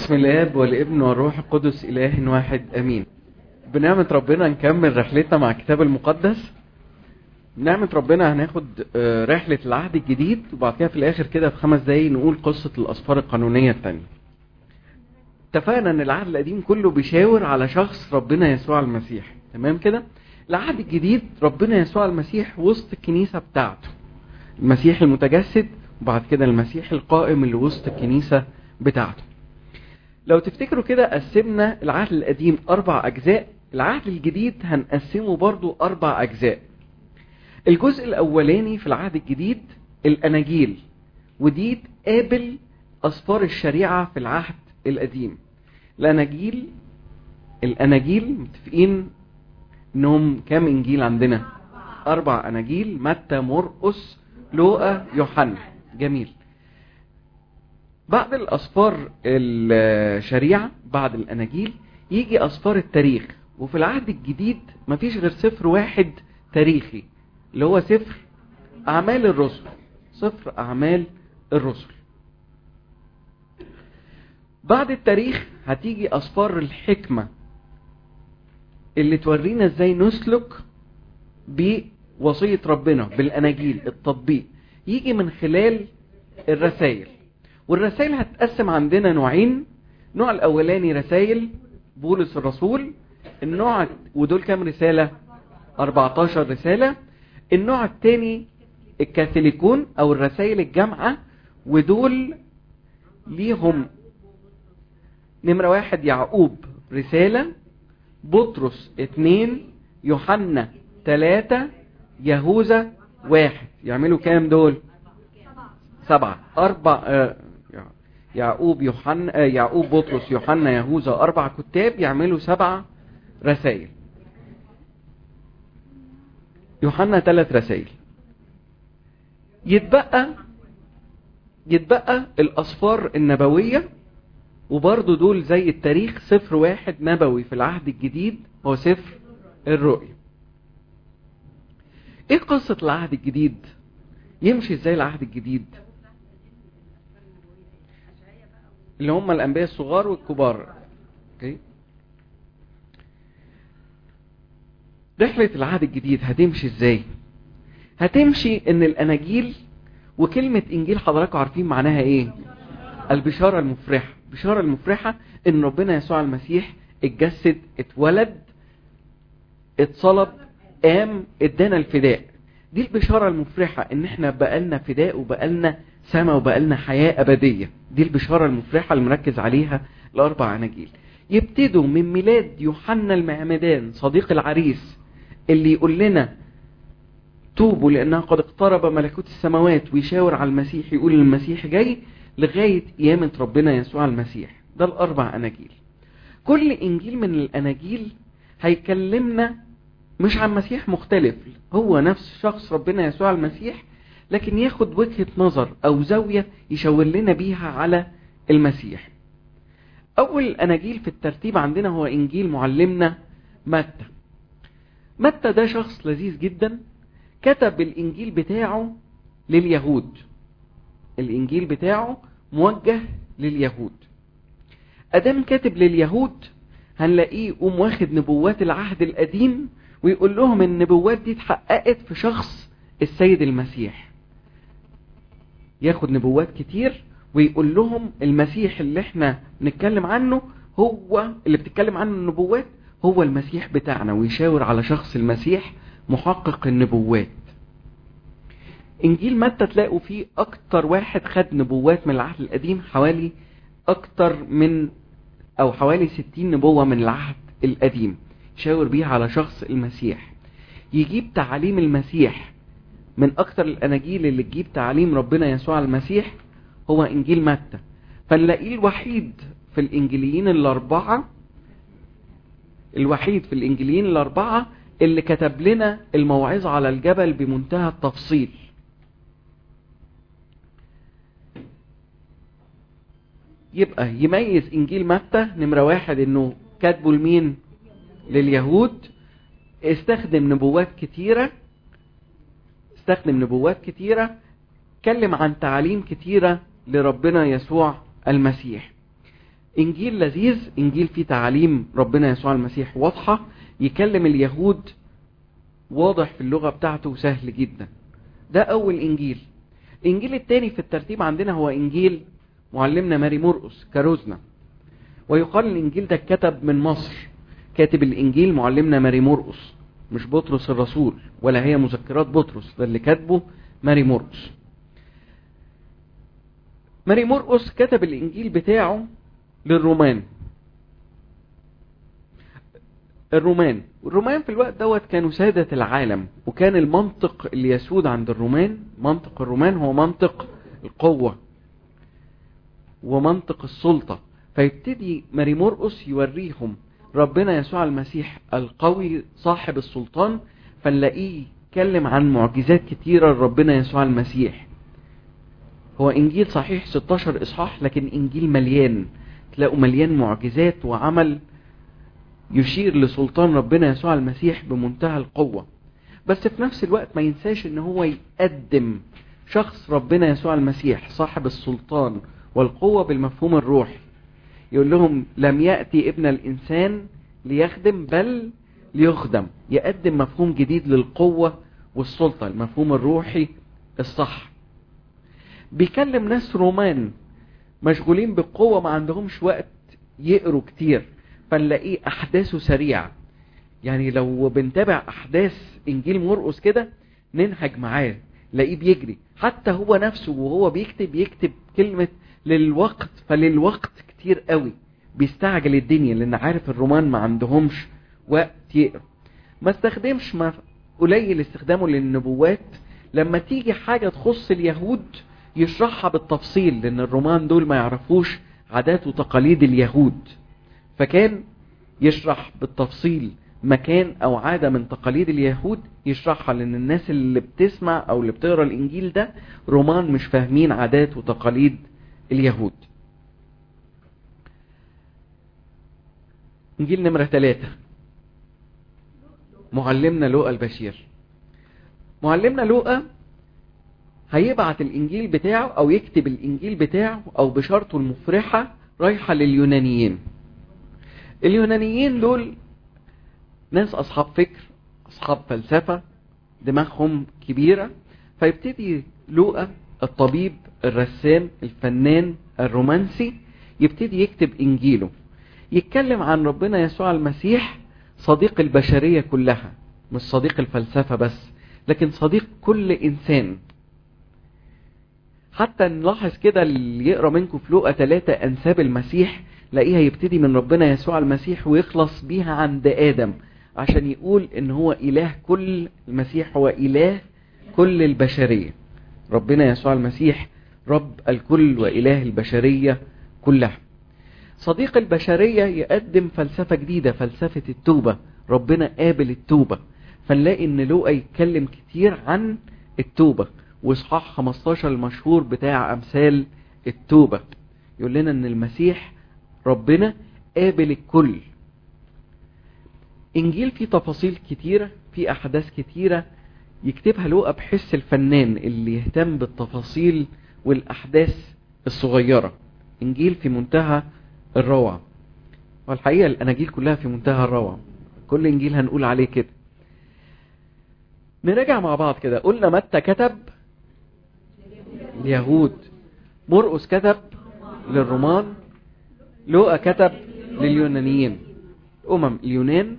باسم الاب والابن والروح القدس اله واحد امين بنعمة ربنا نكمل رحلتنا مع الكتاب المقدس بنعمة ربنا هناخد آه، رحلة العهد الجديد وبعد كده في الاخر كده في خمس دقايق نقول قصة الاسفار القانونية التانية اتفقنا ان العهد القديم كله بيشاور على شخص ربنا يسوع المسيح تمام كده العهد الجديد ربنا يسوع المسيح وسط الكنيسة بتاعته المسيح المتجسد وبعد كده المسيح القائم اللي وسط الكنيسة بتاعته لو تفتكروا كده قسمنا العهد القديم أربع أجزاء العهد الجديد هنقسمه برضو أربع أجزاء الجزء الأولاني في العهد الجديد الأناجيل ودي تقابل أسفار الشريعة في العهد القديم الأناجيل الأناجيل متفقين إنهم كام إنجيل عندنا أربع أناجيل متى مرقس لوقا يوحنا جميل بعد الأسفار الشريعة بعد الأناجيل يجي أسفار التاريخ وفي العهد الجديد مفيش غير سفر واحد تاريخي اللي هو سفر أعمال الرسل سفر أعمال الرسل بعد التاريخ هتيجي أسفار الحكمة اللي تورينا ازاي نسلك بوصية ربنا بالأناجيل التطبيق يجي من خلال الرسائل والرسائل هتقسم عندنا نوعين النوع الأولاني رسائل بولس الرسول النوع ودول كام رسالة 14 رسالة النوع الثاني الكاثوليكون أو الرسائل الجامعة ودول ليهم نمرة واحد يعقوب رسالة بطرس اتنين يوحنا تلاتة يهوذا واحد يعملوا كام دول سبعة أربع آه يعقوب يوحنا آه يعقوب بطرس يوحنا يهوذا أربع كتاب يعملوا سبع رسائل يوحنا ثلاث رسائل يتبقى يتبقى الأسفار النبوية وبرضه دول زي التاريخ سفر واحد نبوي في العهد الجديد هو سفر الرؤيا ايه قصة العهد الجديد يمشي ازاي العهد الجديد اللي هم الانبياء الصغار والكبار اوكي رحلة العهد الجديد هتمشي ازاي هتمشي ان الاناجيل وكلمة انجيل حضراتكم عارفين معناها ايه البشارة المفرحة البشارة المفرحة ان ربنا يسوع المسيح اتجسد اتولد اتصلب قام ادانا الفداء دي البشارة المفرحة ان احنا بقالنا فداء وبقالنا سما وبقالنا حياة ابدية دي البشارة المفرحة اللي مركز عليها الاربع اناجيل يبتدوا من ميلاد يوحنا المعمدان صديق العريس اللي يقول لنا توبوا لانها قد اقترب ملكوت السماوات ويشاور على المسيح يقول المسيح جاي لغاية قيامة ربنا يسوع المسيح ده الأربع أناجيل كل إنجيل من الأناجيل هيكلمنا مش عن مسيح مختلف هو نفس شخص ربنا يسوع المسيح لكن ياخد وجهة نظر أو زاوية يشاور لنا بيها على المسيح أول أناجيل في الترتيب عندنا هو إنجيل معلمنا متى متى ده شخص لذيذ جدا كتب الإنجيل بتاعه لليهود الإنجيل بتاعه موجه لليهود أدام كاتب لليهود هنلاقيه قوم واخد نبوات العهد القديم ويقول لهم النبوات دي اتحققت في شخص السيد المسيح ياخد نبوات كتير ويقول لهم المسيح اللي احنا بنتكلم عنه هو اللي بتتكلم عنه النبوات هو المسيح بتاعنا ويشاور على شخص المسيح محقق النبوات انجيل متى تلاقوا فيه اكتر واحد خد نبوات من العهد القديم حوالي اكتر من او حوالي ستين نبوة من العهد القديم شاور بيها على شخص المسيح يجيب تعاليم المسيح من اكتر الاناجيل اللي تجيب تعاليم ربنا يسوع المسيح هو انجيل متى فنلاقيه الوحيد في الانجيليين الاربعة الوحيد في الانجيليين الاربعة اللي كتب لنا الموعظة على الجبل بمنتهى التفصيل يبقى يميز انجيل متى نمرة واحد انه كاتبه لمين لليهود استخدم نبوات كتيرة استخدم نبوات كتيرة اتكلم عن تعاليم كتيرة لربنا يسوع المسيح انجيل لذيذ انجيل فيه تعاليم ربنا يسوع المسيح واضحة يكلم اليهود واضح في اللغة بتاعته سهل جدا ده اول انجيل الانجيل التاني في الترتيب عندنا هو انجيل معلمنا ماري مرقس كاروزنا ويقال الانجيل ده كتب من مصر كاتب الانجيل معلمنا ماري مرقس مش بطرس الرسول ولا هي مذكرات بطرس ده اللي كاتبه ماري مرقس ماري مرقس كتب الانجيل بتاعه للرومان الرومان الرومان في الوقت دوت كانوا سادة العالم وكان المنطق اللي يسود عند الرومان منطق الرومان هو منطق القوة ومنطق السلطة فيبتدي ماري مرقس يوريهم ربنا يسوع المسيح القوي صاحب السلطان فنلاقيه يتكلم عن معجزات كتيرة لربنا يسوع المسيح هو انجيل صحيح 16 اصحاح لكن انجيل مليان تلاقوا مليان معجزات وعمل يشير لسلطان ربنا يسوع المسيح بمنتهى القوة بس في نفس الوقت ما ينساش ان هو يقدم شخص ربنا يسوع المسيح صاحب السلطان والقوة بالمفهوم الروحي يقول لهم لم يأتي ابن الإنسان ليخدم بل ليخدم يقدم مفهوم جديد للقوة والسلطة المفهوم الروحي الصح بيكلم ناس رومان مشغولين بالقوة ما عندهمش وقت يقروا كتير فنلاقيه أحداثه سريعة يعني لو بنتابع أحداث إنجيل مرقس كده ننهج معاه لاقيه بيجري حتى هو نفسه وهو بيكتب يكتب كلمة للوقت فللوقت كتير قوي بيستعجل الدنيا لان عارف الرومان ما عندهمش وقت يقرا ما استخدمش ما قليل استخدامه للنبوات لما تيجي حاجة تخص اليهود يشرحها بالتفصيل لان الرومان دول ما يعرفوش عادات وتقاليد اليهود فكان يشرح بالتفصيل مكان او عادة من تقاليد اليهود يشرحها لان الناس اللي بتسمع او اللي بتقرا الانجيل ده رومان مش فاهمين عادات وتقاليد اليهود انجيل نمرة ثلاثة معلمنا لوقا البشير معلمنا لوقا هيبعت الانجيل بتاعه او يكتب الانجيل بتاعه او بشارته المفرحة رايحة لليونانيين اليونانيين دول ناس اصحاب فكر اصحاب فلسفة دماغهم كبيرة فيبتدي لوقا الطبيب الرسام الفنان الرومانسي يبتدي يكتب انجيله يتكلم عن ربنا يسوع المسيح صديق البشرية كلها مش صديق الفلسفة بس لكن صديق كل انسان حتى نلاحظ كده اللي يقرا منكم في لوقا ثلاثة انساب المسيح لاقيها يبتدي من ربنا يسوع المسيح ويخلص بيها عند ادم عشان يقول ان هو اله كل المسيح هو اله كل البشرية ربنا يسوع المسيح رب الكل واله البشرية كلها صديق البشرية يقدم فلسفة جديدة فلسفة التوبة ربنا قابل التوبة فنلاقي ان لوقا يتكلم كتير عن التوبة واصحاح 15 المشهور بتاع امثال التوبة يقول لنا ان المسيح ربنا قابل الكل انجيل فيه تفاصيل كتيرة فيه احداث كتيرة يكتبها لوقا بحس الفنان اللي يهتم بالتفاصيل والاحداث الصغيرة انجيل في منتهى الروعة والحقيقة الاناجيل كلها في منتهى الروعة كل انجيل هنقول عليه كده نراجع مع بعض كده قلنا متى كتب اليهود مرقس كتب للرومان لوقا كتب لليونانيين أمم اليونان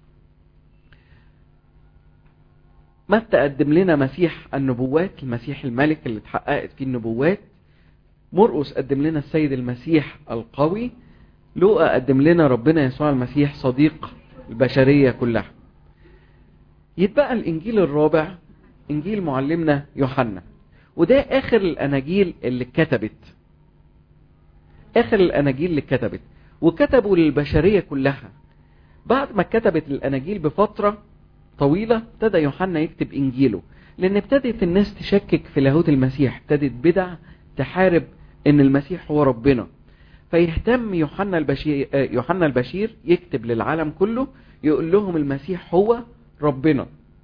متى قدم لنا مسيح النبوات المسيح الملك اللي اتحققت فيه النبوات مرقس قدم لنا السيد المسيح القوي لوقا قدم لنا ربنا يسوع المسيح صديق البشرية كلها يتبقى الإنجيل الرابع إنجيل معلمنا يوحنا وده آخر الأناجيل اللي اتكتبت آخر الأناجيل اللي اتكتبت وكتبوا للبشرية كلها بعد ما كتبت الأناجيل بفترة طويلة ابتدى يوحنا يكتب إنجيله لأن ابتدت الناس تشكك في لاهوت المسيح ابتدت بدع تحارب إن المسيح هو ربنا فيهتم يوحنا البشير, يوحنا البشير يكتب للعالم كله يقول لهم المسيح هو ربنا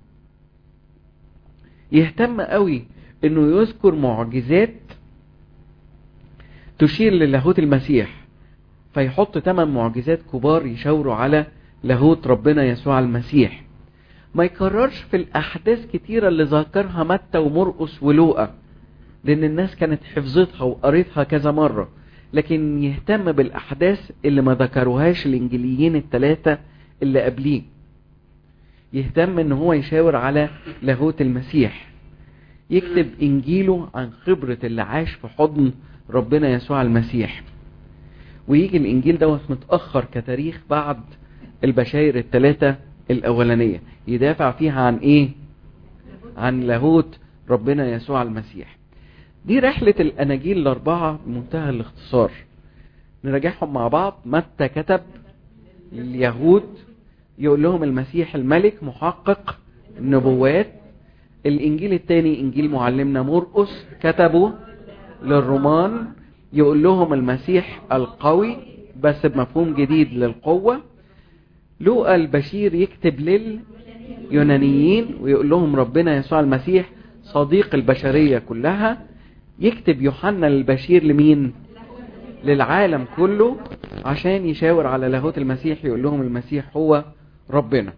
يهتم قوي انه يذكر معجزات تشير للاهوت المسيح فيحط ثمان معجزات كبار يشاوروا على لاهوت ربنا يسوع المسيح ما يكررش في الأحداث كتيرة اللي ذكرها متى ومرقس ولوقا لأن الناس كانت حفظتها وقريتها كذا مرة لكن يهتم بالأحداث اللي ما ذكروهاش الإنجيليين الثلاثة اللي قبليه يهتم ان هو يشاور على لاهوت المسيح يكتب انجيله عن خبرة اللي عاش في حضن ربنا يسوع المسيح ويجي الانجيل دوت متأخر كتاريخ بعد البشاير الثلاثة الاولانية يدافع فيها عن ايه عن لاهوت ربنا يسوع المسيح دي رحلة الاناجيل الاربعة بمنتهى الاختصار نراجعهم مع بعض متى كتب اليهود يقول لهم المسيح الملك محقق النبوات الانجيل الثاني انجيل معلمنا مرقس كتبه للرومان يقول لهم المسيح القوي بس بمفهوم جديد للقوة لوقا البشير يكتب لليونانيين ويقول لهم ربنا يسوع المسيح صديق البشرية كلها يكتب يوحنا البشير لمين للعالم كله عشان يشاور على لاهوت المسيح يقول لهم المسيح هو ربنا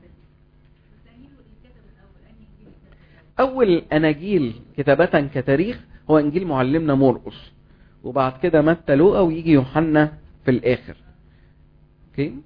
اول اناجيل كتابة كتاريخ هو انجيل معلمنا مرقس وبعد كده متى لوقا ويجي يوحنا في الاخر اوكي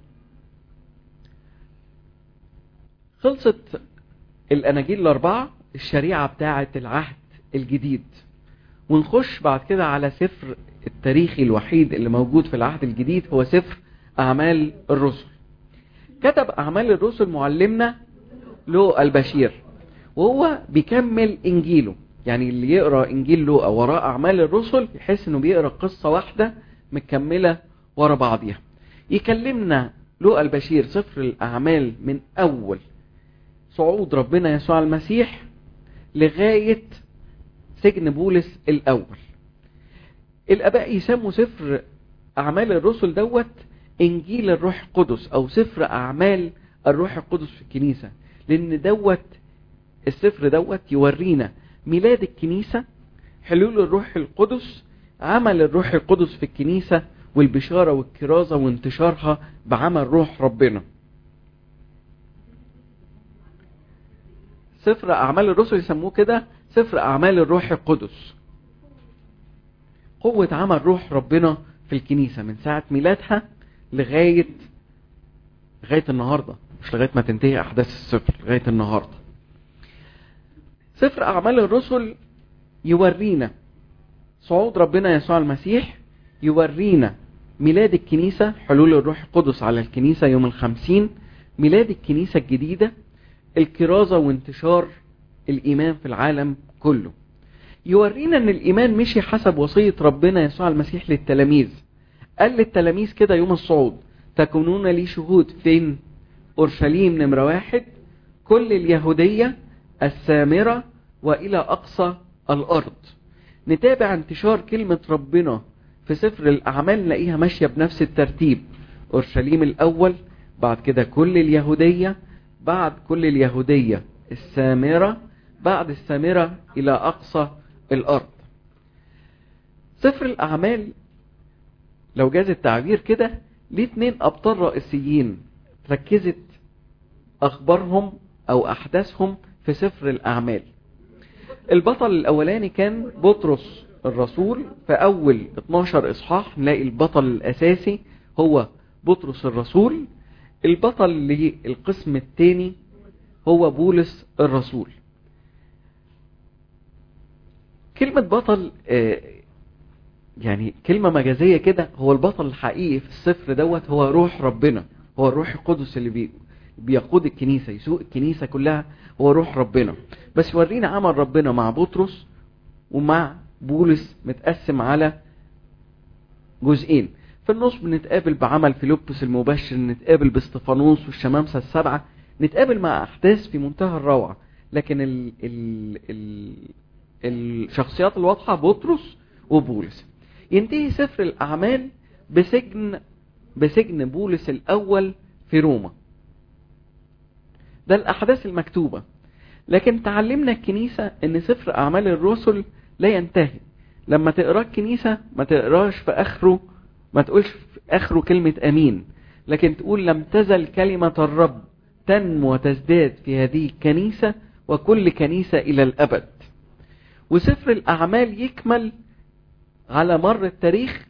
خلصت الاناجيل الاربعه الشريعه بتاعه العهد الجديد ونخش بعد كده على سفر التاريخي الوحيد اللي موجود في العهد الجديد هو سفر اعمال الرسل كتب اعمال الرسل معلمنا لوقا البشير وهو بيكمل انجيله يعني اللي يقرا انجيل لوقا وراء اعمال الرسل يحس انه بيقرا قصه واحده متكمله ورا بعضيها يكلمنا لوقا البشير سفر الاعمال من اول صعود ربنا يسوع المسيح لغايه سجن بولس الاول الاباء يسموا سفر اعمال الرسل دوت انجيل الروح القدس او سفر اعمال الروح القدس في الكنيسه لان دوت السفر دوت يورينا ميلاد الكنيسه حلول الروح القدس عمل الروح القدس في الكنيسه والبشاره والكرازه وانتشارها بعمل روح ربنا سفر اعمال الرسل يسموه كده سفر اعمال الروح القدس قوة عمل روح ربنا في الكنيسة من ساعة ميلادها لغاية لغاية النهاردة مش لغاية ما تنتهي أحداث السفر لغاية النهاردة سفر أعمال الرسل يورينا صعود ربنا يسوع المسيح يورينا ميلاد الكنيسة حلول الروح القدس على الكنيسة يوم الخمسين ميلاد الكنيسة الجديدة الكرازة وانتشار الإيمان في العالم كله يورينا ان الايمان مشي حسب وصية ربنا يسوع المسيح للتلاميذ قال للتلاميذ كده يوم الصعود تكونون لي شهود فين اورشليم نمرة واحد كل اليهودية السامرة والى اقصى الارض نتابع انتشار كلمة ربنا في سفر الاعمال نلاقيها ماشية بنفس الترتيب اورشليم الاول بعد كده كل اليهودية بعد كل اليهودية السامرة بعد السامرة الى اقصى الارض سفر الاعمال لو جاز التعبير كده ليه اتنين ابطال رئيسيين ركزت اخبارهم او احداثهم في سفر الاعمال البطل الاولاني كان بطرس الرسول في اول 12 اصحاح نلاقي البطل الاساسي هو بطرس الرسول البطل للقسم الثاني هو بولس الرسول كلمة بطل يعني كلمة مجازية كده هو البطل الحقيقي في السفر دوت هو روح ربنا هو الروح القدس اللي بي بيقود الكنيسة يسوق الكنيسة كلها هو روح ربنا بس يورينا عمل ربنا مع بطرس ومع بولس متقسم على جزئين في النص بنتقابل بعمل فيلبس المبشر نتقابل باستفانوس والشمامسة السبعة نتقابل مع أحداث في منتهى الروعة لكن ال ال ال الشخصيات الواضحة بطرس وبولس ينتهي سفر الأعمال بسجن بسجن بولس الأول في روما ده الأحداث المكتوبة لكن تعلمنا الكنيسة ان سفر أعمال الرسل لا ينتهي لما تقراه الكنيسة ما تقراش في آخره ما تقولش في اخره كلمة امين لكن تقول لم تزل كلمة الرب تنمو وتزداد في هذه الكنيسة وكل كنيسة الى الابد وسفر الاعمال يكمل على مر التاريخ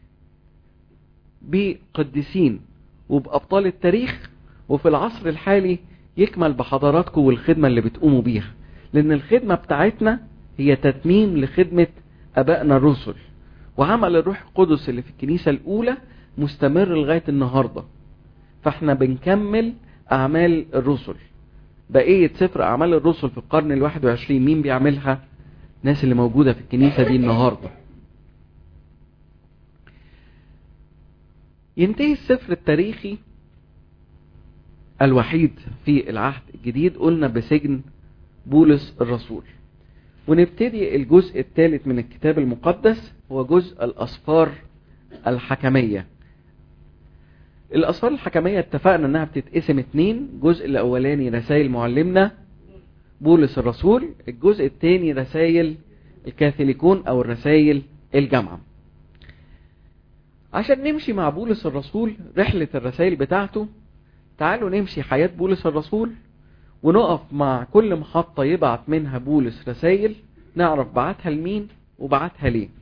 بقديسين وبأبطال التاريخ وفي العصر الحالي يكمل بحضاراتكم والخدمة اللي بتقوموا بيها لأن الخدمة بتاعتنا هي تتميم لخدمة أبائنا الرسل وعمل الروح القدس اللي في الكنيسة الأولى مستمر لغاية النهاردة فاحنا بنكمل أعمال الرسل بقية سفر أعمال الرسل في القرن الواحد وعشرين مين بيعملها الناس اللي موجودة في الكنيسة دي النهاردة ينتهي السفر التاريخي الوحيد في العهد الجديد قلنا بسجن بولس الرسول ونبتدي الجزء الثالث من الكتاب المقدس هو جزء الأسفار الحكمية الأسفار الحكمية اتفقنا انها بتتقسم اتنين الجزء الاولاني رسائل معلمنا بولس الرسول الجزء الثاني رسائل الكاثوليكون او الرسائل الجامعة عشان نمشي مع بولس الرسول رحلة الرسائل بتاعته تعالوا نمشي حياة بولس الرسول ونقف مع كل محطة يبعت منها بولس رسائل نعرف بعتها لمين وبعتها ليه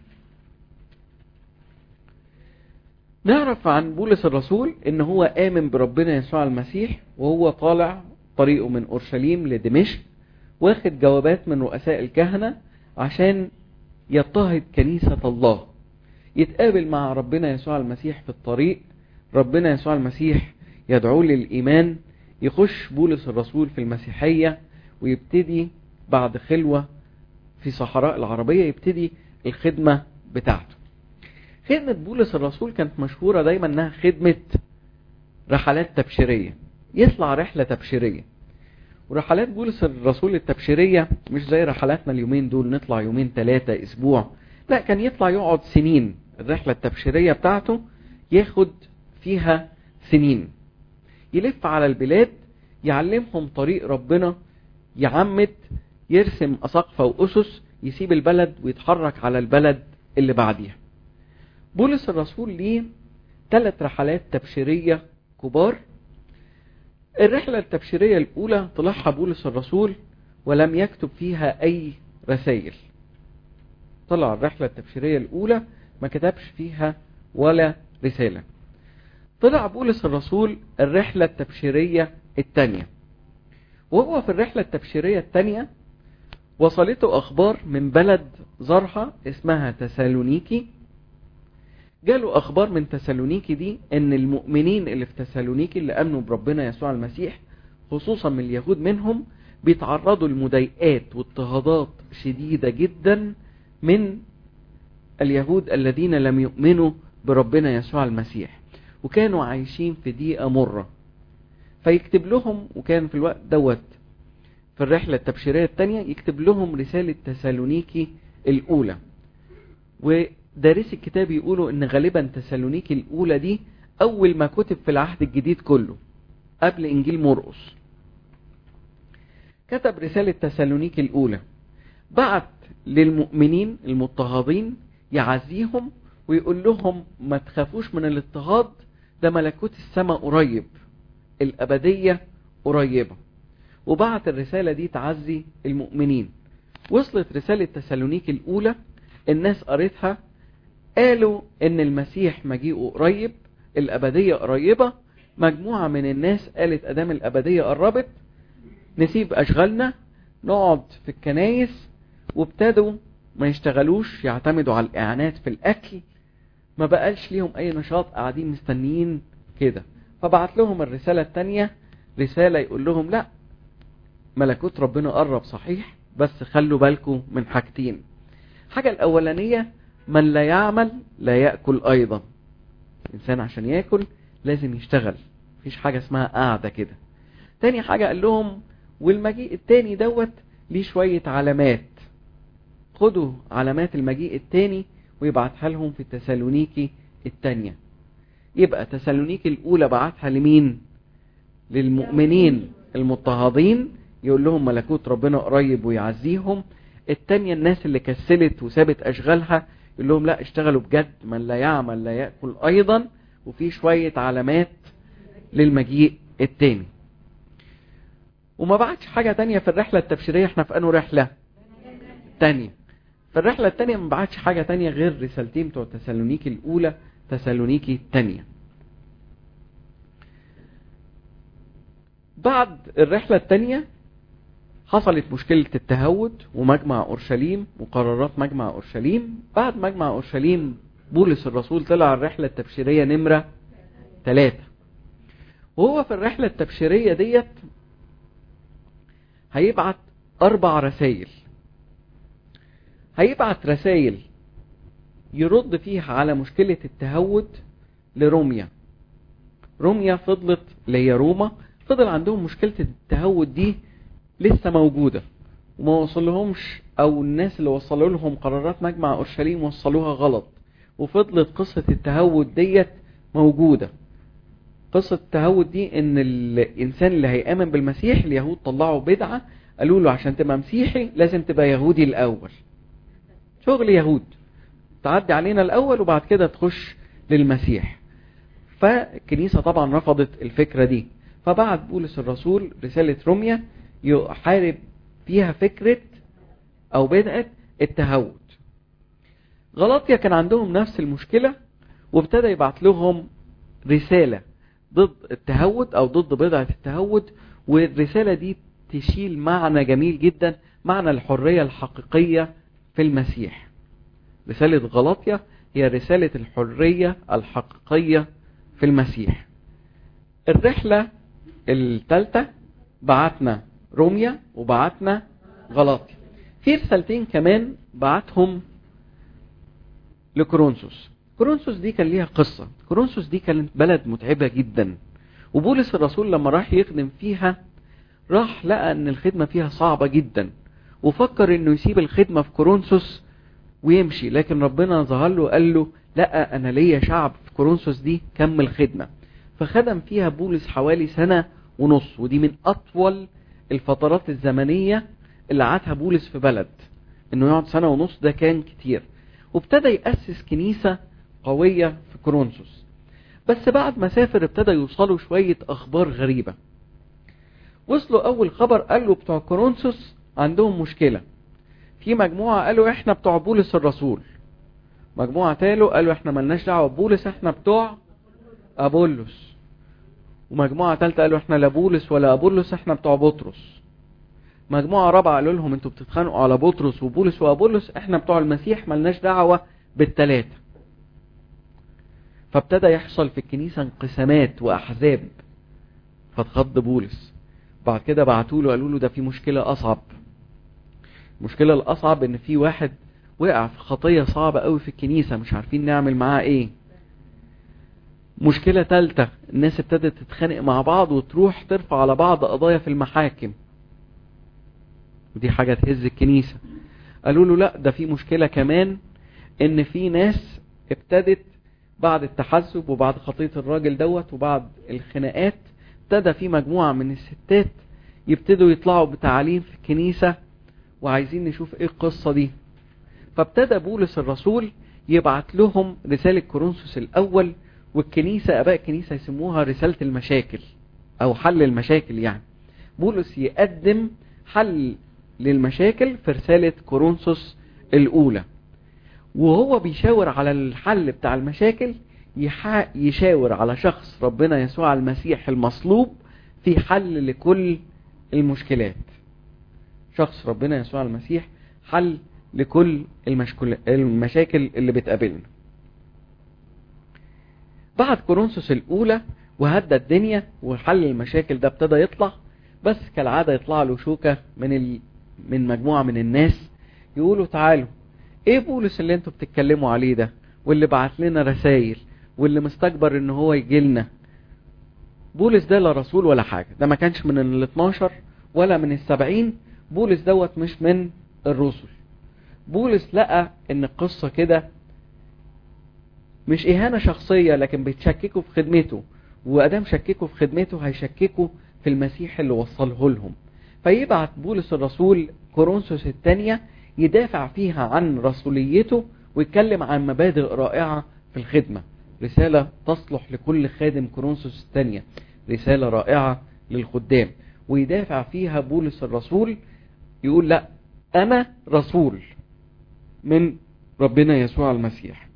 نعرف عن بولس الرسول ان هو آمن بربنا يسوع المسيح وهو طالع طريقه من أورشليم لدمشق واخد جوابات من رؤساء الكهنة عشان يضطهد كنيسة الله يتقابل مع ربنا يسوع المسيح في الطريق ربنا يسوع المسيح يدعوه للإيمان يخش بولس الرسول في المسيحية ويبتدي بعد خلوة في صحراء العربية يبتدي الخدمة بتاعته خدمة بولس الرسول كانت مشهورة دايما انها خدمة رحلات تبشيرية يطلع رحلة تبشيرية ورحلات بولس الرسول التبشيرية مش زي رحلاتنا اليومين دول نطلع يومين ثلاثة اسبوع لا كان يطلع يقعد سنين الرحلة التبشيرية بتاعته ياخد فيها سنين يلف على البلاد يعلمهم طريق ربنا يعمد يرسم أساقفة وأسس يسيب البلد ويتحرك على البلد اللي بعديها بولس الرسول ليه ثلاث رحلات تبشيرية كبار الرحلة التبشيرية الأولى طلعها بولس الرسول ولم يكتب فيها أي رسائل طلع الرحلة التبشيرية الأولى ما كتبش فيها ولا رسالة طلع بولس الرسول الرحلة التبشيرية الثانية وهو في الرحلة التبشيرية الثانية وصلته أخبار من بلد زرها اسمها تسالونيكي جاله أخبار من تسالونيكي دي أن المؤمنين اللي في تسالونيكي اللي أمنوا بربنا يسوع المسيح خصوصا من اليهود منهم بيتعرضوا لمضايقات واضطهادات شديدة جدا من اليهود الذين لم يؤمنوا بربنا يسوع المسيح وكانوا عايشين في ضيقة مرة فيكتب لهم وكان في الوقت دوت في الرحلة التبشيرية الثانية يكتب لهم رسالة تسالونيكي الأولى ودارسي الكتاب يقولوا ان غالبا تسالونيكي الأولى دي أول ما كتب في العهد الجديد كله قبل إنجيل مرقس كتب رسالة تسالونيكي الأولى بعت للمؤمنين المضطهدين يعزيهم ويقول لهم ما تخافوش من الاضطهاد ده ملكوت السماء قريب الأبدية قريبة وبعت الرسالة دي تعزي المؤمنين وصلت رسالة تسالونيك الأولى الناس قريتها قالوا ان المسيح مجيئه قريب الأبدية قريبة مجموعة من الناس قالت أدام الأبدية قربت نسيب أشغالنا نقعد في الكنايس وابتدوا ما يشتغلوش يعتمدوا على الإعانات في الأكل ما بقالش ليهم أي نشاط قاعدين مستنيين كده فبعت لهم الرسالة التانية رسالة يقول لهم لا ملكوت ربنا قرب صحيح بس خلوا بالكم من حاجتين حاجة الأولانية من لا يعمل لا يأكل أيضا الإنسان عشان يأكل لازم يشتغل مفيش حاجة اسمها قاعدة كده تاني حاجة قال لهم والمجيء التاني دوت ليه شوية علامات خدوا علامات المجيء التاني ويبعتها لهم في تسالونيكي التانية يبقى تسالونيكي الأولى بعتها لمين للمؤمنين المضطهدين يقول لهم ملكوت ربنا قريب ويعزيهم التانية الناس اللي كسلت وسابت أشغالها يقول لهم لا اشتغلوا بجد من لا يعمل لا يأكل أيضا وفي شوية علامات للمجيء التاني وما بعتش حاجة تانية في الرحلة التبشيرية احنا في انه رحلة تانية في الرحلة التانية ما بعتش حاجة تانية غير رسالتين بتوع تسالونيكي الأولى تسالونيكي التانية بعد الرحلة التانية حصلت مشكلة التهود ومجمع أورشليم وقرارات مجمع أورشليم بعد مجمع أورشليم بولس الرسول طلع الرحلة التبشيرية نمرة ثلاثة وهو في الرحلة التبشيرية ديت هيبعت أربع رسائل هيبعت رسائل يرد فيها على مشكلة التهود لروميا روميا فضلت اللي هي روما فضل عندهم مشكلة التهود دي لسه موجودة وما وصلهمش او الناس اللي وصلوا لهم قرارات مجمع اورشليم وصلوها غلط وفضلت قصة التهود ديت موجودة قصة التهود دي ان الانسان اللي هيامن بالمسيح اليهود طلعوا بدعة قالوا له عشان تبقى مسيحي لازم تبقى يهودي الاول شغل يهود تعدي علينا الاول وبعد كده تخش للمسيح فالكنيسة طبعا رفضت الفكرة دي فبعت بولس الرسول رسالة روميا يحارب فيها فكرة او بدعة التهود غلطيا كان عندهم نفس المشكلة وابتدى يبعت لهم رسالة ضد التهود او ضد بدعة التهود والرسالة دي تشيل معنى جميل جدا معنى الحرية الحقيقية في المسيح رسالة غلطيا هي رسالة الحرية الحقيقية في المسيح الرحلة الثالثة بعتنا روميا وبعتنا غلاطيا في رسالتين كمان بعتهم لكورنثوس كورنثوس دي كان ليها قصة كورنثوس دي كانت بلد متعبة جدا وبولس الرسول لما راح يخدم فيها راح لقى ان الخدمة فيها صعبة جدا وفكر انه يسيب الخدمة في كورنثوس ويمشي لكن ربنا ظهر له وقال له لا انا ليا شعب في كورنثوس دي كمل خدمة فخدم فيها بولس حوالي سنة ونص ودي من اطول الفترات الزمنية اللي قعدها بولس في بلد انه يقعد سنة ونص ده كان كتير وابتدى يأسس كنيسة قوية في كورنثوس بس بعد ما سافر ابتدى يوصلوا شوية اخبار غريبة وصلوا اول خبر قالوا بتوع كورنثوس عندهم مشكلة في مجموعة قالوا احنا بتوع بولس الرسول مجموعة تالوا قالوا احنا ملناش دعوة ببولس احنا بتوع ابولس ومجموعة تالتة قالوا احنا لا بولس ولا ابولس احنا بتوع بطرس مجموعة رابعة قالوا لهم انتوا بتتخانقوا على بطرس وبولس وابولس احنا بتوع المسيح ملناش دعوة بالتلاتة فابتدى يحصل في الكنيسة انقسامات واحزاب فاتخض بولس بعد كده بعتوا له قالوا له ده في مشكلة اصعب المشكلة الاصعب ان في واحد وقع في خطية صعبة قوي في الكنيسة مش عارفين نعمل معاه ايه مشكلة تالتة الناس ابتدت تتخانق مع بعض وتروح ترفع على بعض قضايا في المحاكم ودي حاجة تهز الكنيسة قالوا له لا ده في مشكلة كمان ان في ناس ابتدت بعد التحزب وبعد خطية الراجل دوت وبعد الخناقات ابتدى في مجموعة من الستات يبتدوا يطلعوا بتعاليم في الكنيسة وعايزين نشوف ايه القصة دي فابتدى بولس الرسول يبعت لهم رسالة كورنثوس الاول والكنيسة اباء الكنيسة يسموها رسالة المشاكل او حل المشاكل يعني بولس يقدم حل للمشاكل في رسالة كورنثوس الاولى وهو بيشاور على الحل بتاع المشاكل يشاور على شخص ربنا يسوع المسيح المصلوب في حل لكل المشكلات شخص ربنا يسوع المسيح حل لكل المشاكل اللي بتقابلنا بعد كورنثوس الاولى وهدى الدنيا وحل المشاكل ده ابتدى يطلع بس كالعاده يطلع له شوكه من ال... من مجموعه من الناس يقولوا تعالوا ايه بولس اللي انتوا بتتكلموا عليه ده واللي بعت لنا رسائل واللي مستكبر ان هو يجي لنا بولس ده لا رسول ولا حاجه ده ما كانش من ال 12 ولا من السبعين بولس دوت مش من الرسل بولس لقى ان القصه كده مش اهانه شخصيه لكن بيتشككوا في خدمته وادام شككوا في خدمته هيشككوا في المسيح اللي وصله لهم فيبعت بولس الرسول كورنثوس الثانيه يدافع فيها عن رسوليته ويتكلم عن مبادئ رائعه في الخدمه رسالة تصلح لكل خادم كورنثوس الثانية رسالة رائعة للخدام ويدافع فيها بولس الرسول يقول لا أنا رسول من ربنا يسوع المسيح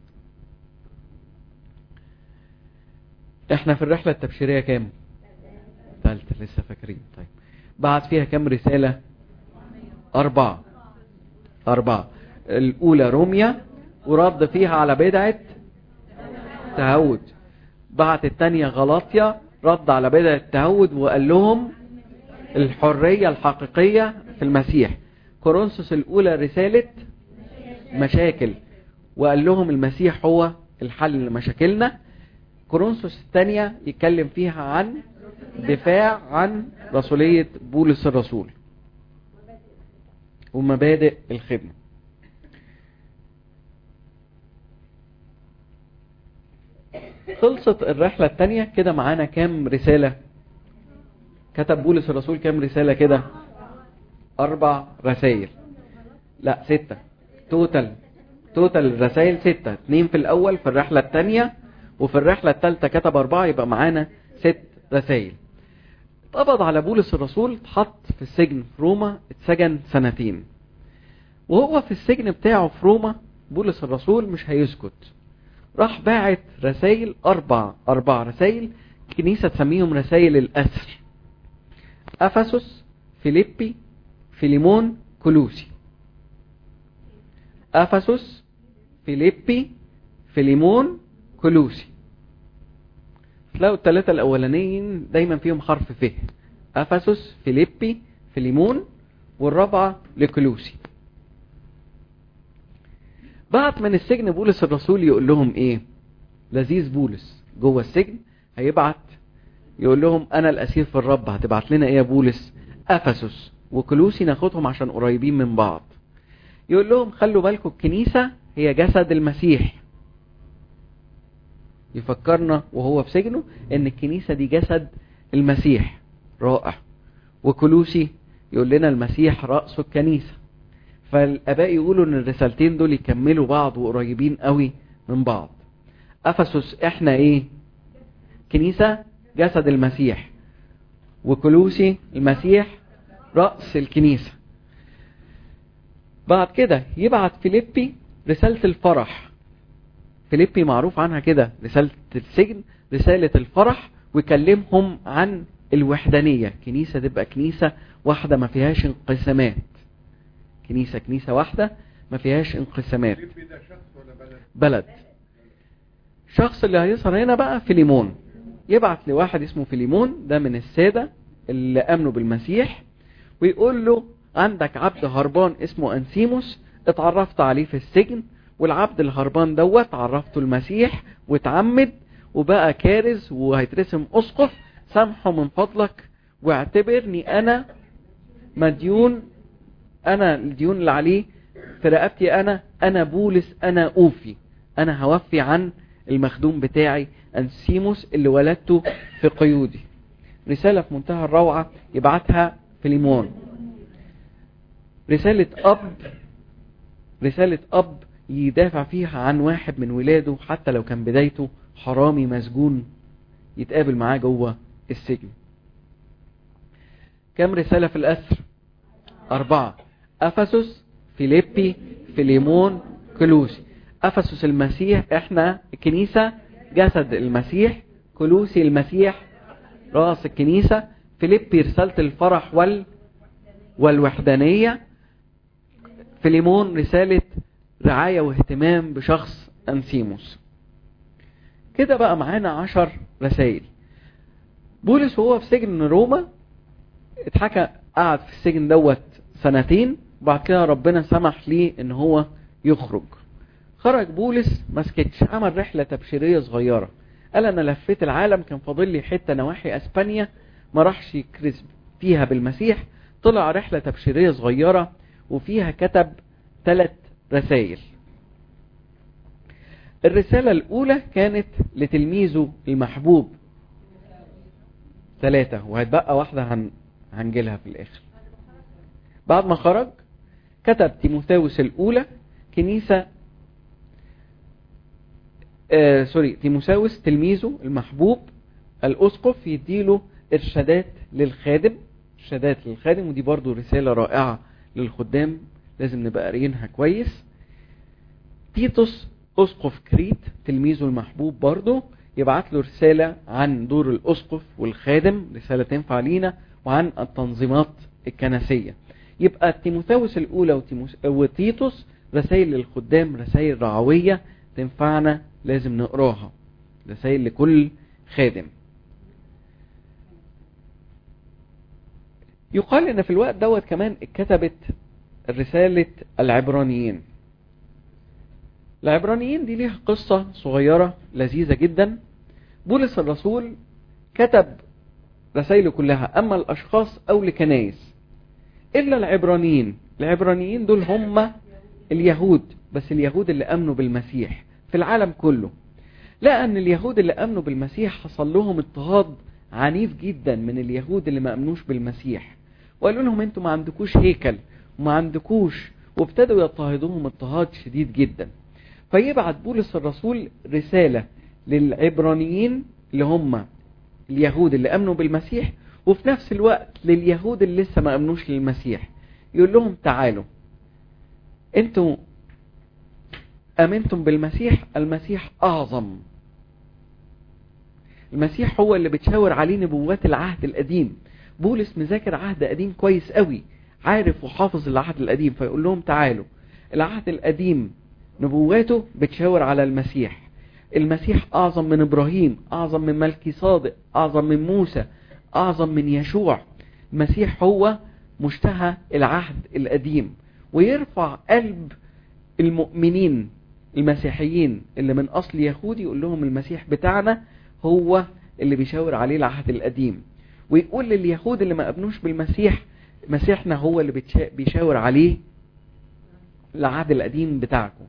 احنا في الرحلة التبشيرية كام ثالثة لسه فاكرين طيب بعت فيها كام رسالة أربعة أربعة الأولى روميا ورد فيها على بدعة تهود بعت الثانية غلاطيا رد على بدعة التهود وقال لهم الحرية الحقيقية في المسيح كورنثوس الأولى رسالة مشاكل وقال لهم المسيح هو الحل لمشاكلنا كورنثوس الثانية يتكلم فيها عن دفاع عن رسولية بولس الرسول ومبادئ الخدمة خلصت الرحلة الثانية كده معانا كام رسالة كتب بولس الرسول كام رسالة كده أربع رسائل لا ستة توتال توتال الرسائل ستة اتنين في الأول في الرحلة الثانية وفي الرحلة الثالثة كتب أربعة يبقى معانا ست رسائل اتقبض على بولس الرسول اتحط في السجن في روما اتسجن سنتين وهو في السجن بتاعه في روما بولس الرسول مش هيسكت راح باعت رسائل أربع أربع رسائل كنيسة تسميهم رسائل الأسر أفسس فيليبي فيليمون كلوسي أفسس فيليبي فيليمون كلوسي تلاقوا الثلاثة الأولانيين دايما فيهم حرف ف أفسس فيليبي فيليمون والرابعة لكلوسي بعت من السجن بولس الرسول يقول لهم ايه لذيذ بولس جوه السجن هيبعت يقول لهم انا الاسير في الرب هتبعت لنا ايه يا بولس افسس وكلوسي ناخدهم عشان قريبين من بعض يقول لهم خلوا بالكم الكنيسة هي جسد المسيح يفكرنا وهو في سجنه ان الكنيسة دي جسد المسيح رائع وكلوسي يقول لنا المسيح رأس الكنيسة فالاباء يقولوا ان الرسالتين دول يكملوا بعض وقريبين قوي من بعض افسس احنا ايه كنيسة جسد المسيح وكلوسي المسيح رأس الكنيسة بعد كده يبعت فيليبي رسالة الفرح فيليبي معروف عنها كده رسالة السجن رسالة الفرح ويكلمهم عن الوحدانية كنيسة تبقى كنيسة واحدة ما فيهاش انقسامات كنيسة كنيسة واحدة ما فيهاش انقسامات بلد شخص اللي هيظهر هنا بقى فيليمون يبعت لواحد اسمه فيليمون ده من السادة اللي امنوا بالمسيح ويقول له عندك عبد هربان اسمه انسيموس اتعرفت عليه في السجن والعبد الهربان دوت عرفته المسيح واتعمد وبقى كارز وهيترسم اسقف سامحه من فضلك واعتبرني انا مديون انا الديون اللي عليه في رقبتي انا انا بولس انا اوفي انا هوفي عن المخدوم بتاعي انسيموس اللي ولدته في قيودي رسالة في منتهى الروعة يبعتها فيليمون رسالة اب رسالة اب يدافع فيها عن واحد من ولاده حتى لو كان بدايته حرامي مسجون يتقابل معاه جوه السجن كم رسالة في الأسر أربعة أفسس فيليبي فيليمون كلوسي أفسس المسيح احنا الكنيسة جسد المسيح كلوسي المسيح رأس الكنيسة فيليبي رسالة الفرح وال والوحدانية فيليمون رسالة رعاية واهتمام بشخص أنسيموس كده بقى معانا عشر رسائل بولس وهو في سجن روما اتحكى قعد في السجن دوت سنتين وبعد كده ربنا سمح ليه ان هو يخرج خرج بولس ما سكتش عمل رحلة تبشيرية صغيرة قال انا لفيت العالم كان فاضل لي حتة نواحي اسبانيا ما راحش يكرز فيها بالمسيح طلع رحلة تبشيرية صغيرة وفيها كتب ثلاث رسائل الرسالة الأولى كانت لتلميذه المحبوب ثلاثة وهتبقى واحدة هن... هنجيلها في الآخر بعد ما خرج كتب تيموثاوس الأولى كنيسة آه سوري تيموساوس تلميذه المحبوب الأسقف يديله إرشادات للخادم إرشادات للخادم ودي برضو رسالة رائعة للخدام لازم نبقى قاريينها كويس تيتوس أسقف كريت تلميذه المحبوب برضو يبعت له رسالة عن دور الأسقف والخادم رسالة تنفع لينا وعن التنظيمات الكنسية يبقى تيموثاوس الأولى وتيموس... وتيتوس رسائل للخدام رسائل رعوية تنفعنا لازم نقراها رسائل لكل خادم يقال ان في الوقت دوت كمان اتكتبت رسالة العبرانيين العبرانيين دي ليها قصة صغيرة لذيذة جدا بولس الرسول كتب رسائله كلها اما الاشخاص او لكنايس الا العبرانيين العبرانيين دول هم اليهود بس اليهود اللي امنوا بالمسيح في العالم كله لان اليهود اللي امنوا بالمسيح حصل لهم اضطهاد عنيف جدا من اليهود اللي ما امنوش بالمسيح وقالوا لهم انتوا ما عندكوش هيكل وما عندكوش وابتدوا يضطهدوهم اضطهاد شديد جدا فيبعت بولس الرسول رسالة للعبرانيين اللي هم اليهود اللي امنوا بالمسيح وفي نفس الوقت لليهود اللي لسه ما امنوش للمسيح يقول لهم تعالوا انتوا امنتم بالمسيح المسيح اعظم المسيح هو اللي بتشاور عليه نبوات العهد القديم بولس مذاكر عهد قديم كويس قوي عارف وحافظ العهد القديم فيقول لهم تعالوا العهد القديم نبواته بتشاور على المسيح المسيح اعظم من ابراهيم اعظم من ملكي صادق اعظم من موسى اعظم من يشوع المسيح هو مشتهى العهد القديم ويرفع قلب المؤمنين المسيحيين اللي من اصل يهودي يقول لهم المسيح بتاعنا هو اللي بيشاور عليه العهد القديم ويقول لليهود اللي ما ابنوش بالمسيح مسيحنا هو اللي بيشاور عليه العهد القديم بتاعكم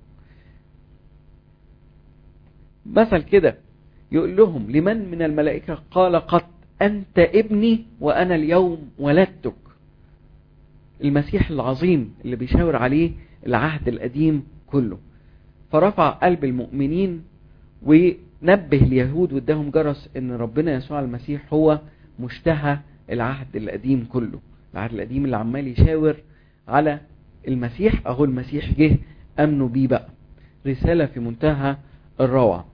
مثل كده يقول لهم لمن من الملائكة قال قط أنت ابني وأنا اليوم ولدتك المسيح العظيم اللي بيشاور عليه العهد القديم كله فرفع قلب المؤمنين ونبه اليهود واداهم جرس ان ربنا يسوع المسيح هو مشتهى العهد القديم كله العهد القديم اللي عمال يشاور على المسيح اهو المسيح جه امنوا بيه بقى رسالة في منتهى الروعة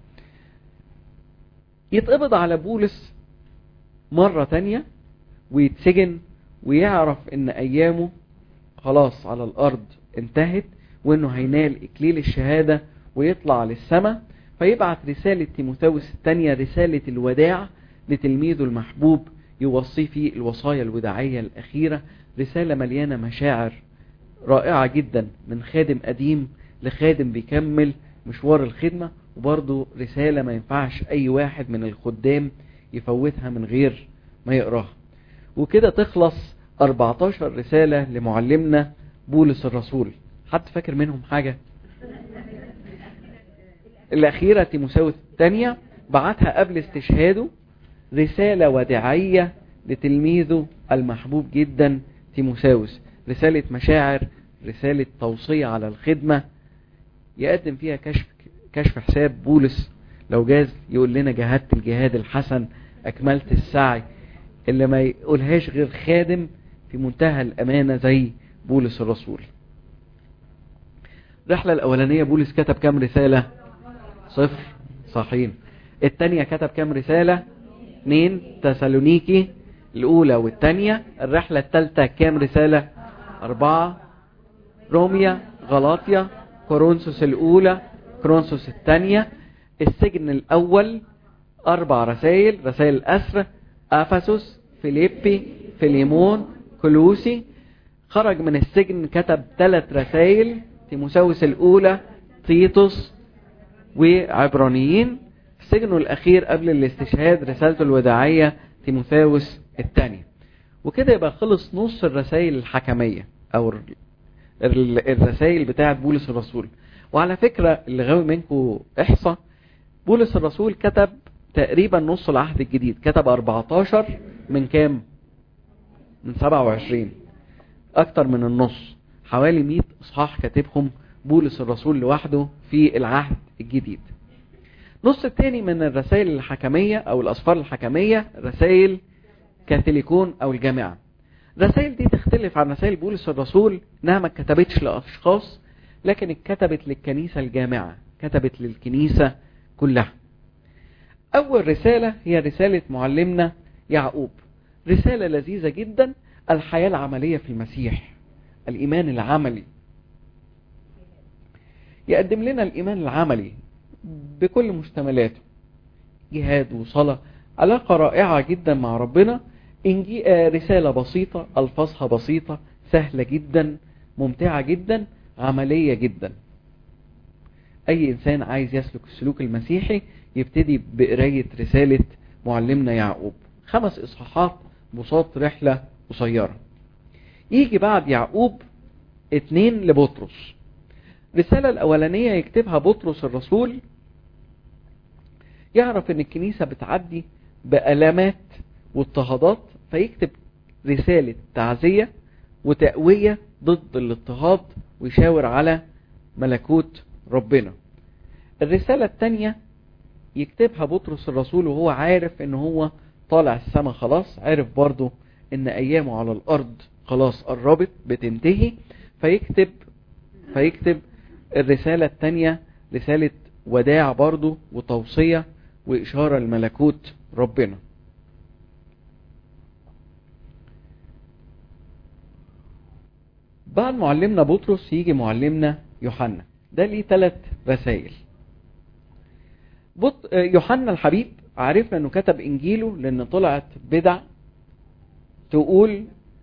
يتقبض على بولس مرة تانية ويتسجن ويعرف ان ايامه خلاص على الارض انتهت وانه هينال اكليل الشهادة ويطلع للسماء فيبعت رسالة تيموثاوس الثانية رسالة الوداع لتلميذه المحبوب يوصيه في الوصايا الوداعية الأخيرة رسالة مليانة مشاعر رائعة جدا من خادم قديم لخادم بيكمل مشوار الخدمة وبرضه رسالة ما ينفعش أي واحد من الخدام يفوتها من غير ما يقراها وكده تخلص 14 رسالة لمعلمنا بولس الرسول حد فاكر منهم حاجة الأخيرة تيموساوس الثانية بعتها قبل استشهاده رسالة وداعية لتلميذه المحبوب جدا تيموساوس رسالة مشاعر رسالة توصية على الخدمة يقدم فيها كشف كشف حساب بولس لو جاز يقول لنا جهدت الجهاد الحسن أكملت السعي اللي ما يقولهاش غير خادم في منتهى الأمانة زي بولس الرسول الرحلة الأولانية بولس كتب كام رسالة صفر صحيح الثانية كتب كام رسالة اثنين تسالونيكي الأولى والثانية الرحلة الثالثة كام رسالة أربعة روميا غلاطيا كورنثوس الأولى كورنثوس الثانية السجن الأول أربع رسائل رسائل الأسر أفسس فيليبي فيليمون كلوسي خرج من السجن كتب ثلاث رسائل تيموساوس الأولى تيتوس وعبرانيين سجنه الأخير قبل الاستشهاد رسالته الوداعية تيموثاوس الثانية وكده يبقى خلص نص الرسائل الحكمية أو الرسائل بتاعة بولس الرسول وعلى فكرة اللي غاوي منكم احصى بولس الرسول كتب تقريبا نص العهد الجديد كتب 14 من كام من 27 اكتر من النص حوالي 100 اصحاح كاتبهم بولس الرسول لوحده في العهد الجديد نص التاني من الرسائل الحكمية او الاسفار الحكمية رسائل كاثوليكون او الجامعة الرسائل دي تختلف عن رسائل بولس الرسول انها ما اتكتبتش لاشخاص لكن اتكتبت للكنيسة الجامعة كتبت للكنيسة كلها اول رسالة هي رسالة معلمنا يعقوب رسالة لذيذة جدا الحياة العملية في المسيح الايمان العملي يقدم لنا الايمان العملي بكل مشتملاته جهاد وصلاة علاقة رائعة جدا مع ربنا إنجي رسالة بسيطة ألفاظها بسيطة سهلة جدا ممتعة جدا عملية جدا أي إنسان عايز يسلك السلوك المسيحي يبتدي بقراية رسالة معلمنا يعقوب خمس إصحاحات بساط رحلة قصيرة يجي بعد يعقوب اتنين لبطرس الرسالة الأولانية يكتبها بطرس الرسول يعرف ان الكنيسة بتعدي بألامات واضطهادات فيكتب رسالة تعزية وتقوية ضد الاضطهاد ويشاور على ملكوت ربنا الرسالة التانية يكتبها بطرس الرسول وهو عارف ان هو طالع السما خلاص عارف برضه ان ايامه على الارض خلاص قربت بتنتهي فيكتب فيكتب الرسالة التانية رسالة وداع برضه وتوصية وإشارة لملكوت ربنا بعد معلمنا بطرس يجي معلمنا يوحنا ده ليه ثلاث رسائل بط... يوحنا الحبيب عرفنا انه كتب انجيله لان طلعت بدع تقول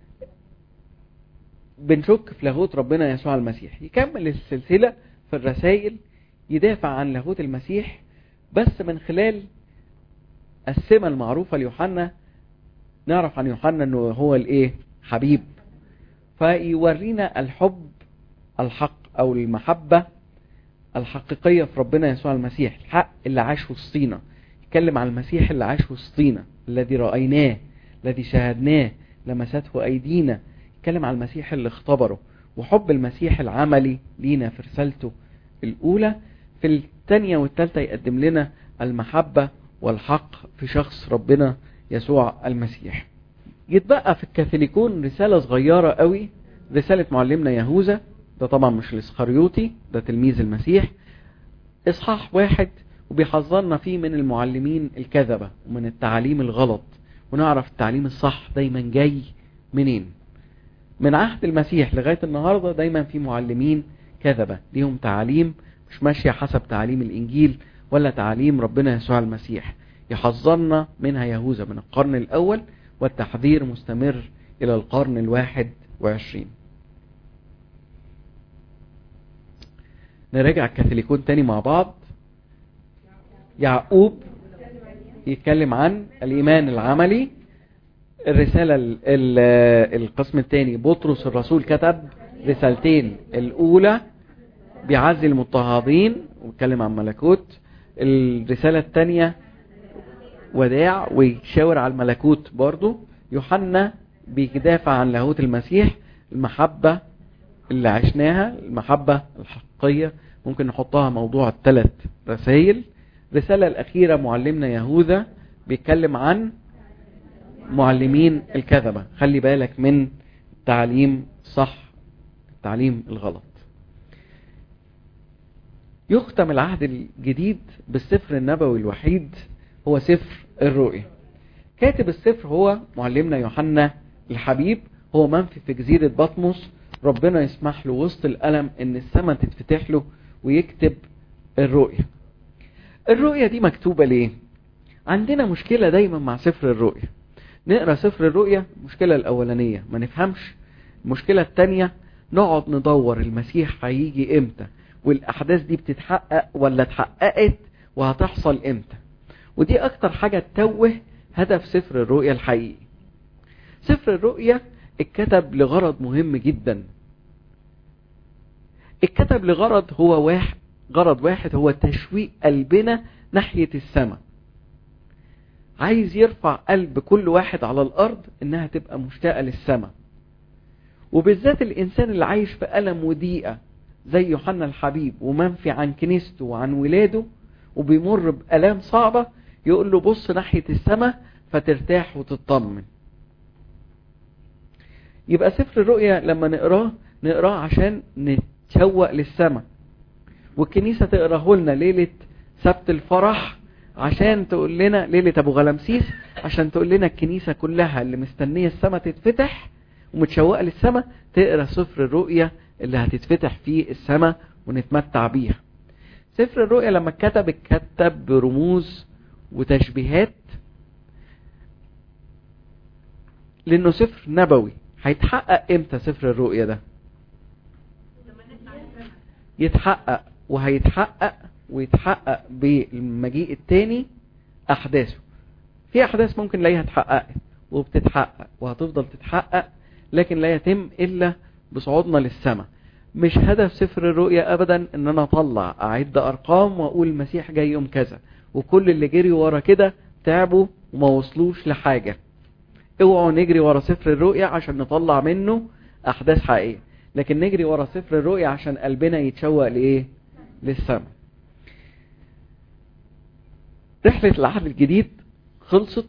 بنشك في لاهوت ربنا يسوع المسيح يكمل السلسلة في الرسائل يدافع عن لاهوت المسيح بس من خلال السمة المعروفة ليوحنا نعرف عن يوحنا انه هو الايه حبيب فيورينا الحب الحق او المحبة الحقيقية في ربنا يسوع المسيح الحق اللي عاش وسطينا يتكلم عن المسيح اللي عاش وسطينا الذي رأيناه الذي شاهدناه لمسته ايدينا يتكلم عن المسيح اللي اختبره وحب المسيح العملي لينا في رسالته الاولى في الثانية والثالثة يقدم لنا المحبة والحق في شخص ربنا يسوع المسيح يتبقى في الكاثوليكون رسالة صغيرة قوي رسالة معلمنا يهوذا ده طبعا مش الاسخريوطي ده تلميذ المسيح اصحاح واحد وبيحذرنا فيه من المعلمين الكذبة ومن التعاليم الغلط ونعرف التعليم الصح دايما جاي منين من عهد المسيح لغاية النهاردة دايما في معلمين كذبة ليهم تعاليم مش ماشية حسب تعاليم الإنجيل ولا تعاليم ربنا يسوع المسيح يحذرنا منها يهوذا من القرن الأول والتحذير مستمر إلى القرن الواحد وعشرين نراجع الكاثوليكون تاني مع بعض يعقوب يتكلم عن الإيمان العملي الرسالة ال ال القسم الثاني بطرس الرسول كتب رسالتين الأولى بيعزي المضطهدين ويتكلم عن ملكوت الرسالة الثانية وداع ويشاور على الملكوت برضو يوحنا بيدافع عن لاهوت المسيح المحبة اللي عشناها المحبة الحقيقية ممكن نحطها موضوع الثلاث رسائل الرسالة الأخيرة معلمنا يهوذا بيتكلم عن معلمين الكذبة خلي بالك من التعليم صح التعليم الغلط يختم العهد الجديد بالسفر النبوي الوحيد هو سفر الرؤيا كاتب السفر هو معلمنا يوحنا الحبيب هو منفي في جزيرة بطمس ربنا يسمح له وسط الألم ان السماء تتفتح له ويكتب الرؤيا الرؤيا دي مكتوبة ليه عندنا مشكلة دايما مع سفر الرؤيا نقرأ سفر الرؤيا المشكلة الأولانية ما نفهمش المشكلة التانية نقعد ندور المسيح هيجي امتى والأحداث دي بتتحقق ولا اتحققت وهتحصل امتى ودي أكتر حاجة تتوه هدف سفر الرؤيا الحقيقي سفر الرؤيا اتكتب لغرض مهم جدا اتكتب لغرض هو واحد غرض واحد هو تشويق قلبنا ناحية السماء عايز يرفع قلب كل واحد على الأرض إنها تبقى مشتاقة للسماء وبالذات الإنسان اللي عايش في ألم وضيقة زي يوحنا الحبيب ومنفي عن كنيسته وعن ولاده وبيمر بآلام صعبة يقول له بص ناحية السماء فترتاح وتطمن يبقى سفر الرؤيا لما نقراه نقراه عشان نتشوق للسماء والكنيسة تقراه لنا ليلة سبت الفرح عشان تقول لنا ليلة ابو غلمسيس عشان تقول لنا الكنيسة كلها اللي مستنية السماء تتفتح ومتشوقة للسماء تقرا سفر الرؤيا اللي هتتفتح فيه السماء ونتمتع بيها سفر الرؤيا لما اتكتب اتكتب برموز وتشبيهات لانه سفر نبوي هيتحقق امتى سفر الرؤيا ده يتحقق وهيتحقق ويتحقق بالمجيء التاني احداثه في احداث ممكن نلاقيها اتحققت وبتتحقق وهتفضل تتحقق لكن لا يتم الا بصعودنا للسماء مش هدف سفر الرؤيا ابدا ان انا اطلع اعد ارقام واقول المسيح جاي يوم كذا وكل اللي جري ورا كده تعبوا وما وصلوش لحاجه اوعوا نجري ورا سفر الرؤيا عشان نطلع منه احداث حقيقيه لكن نجري ورا سفر الرؤيا عشان قلبنا يتشوق لايه للسماء رحله العهد الجديد خلصت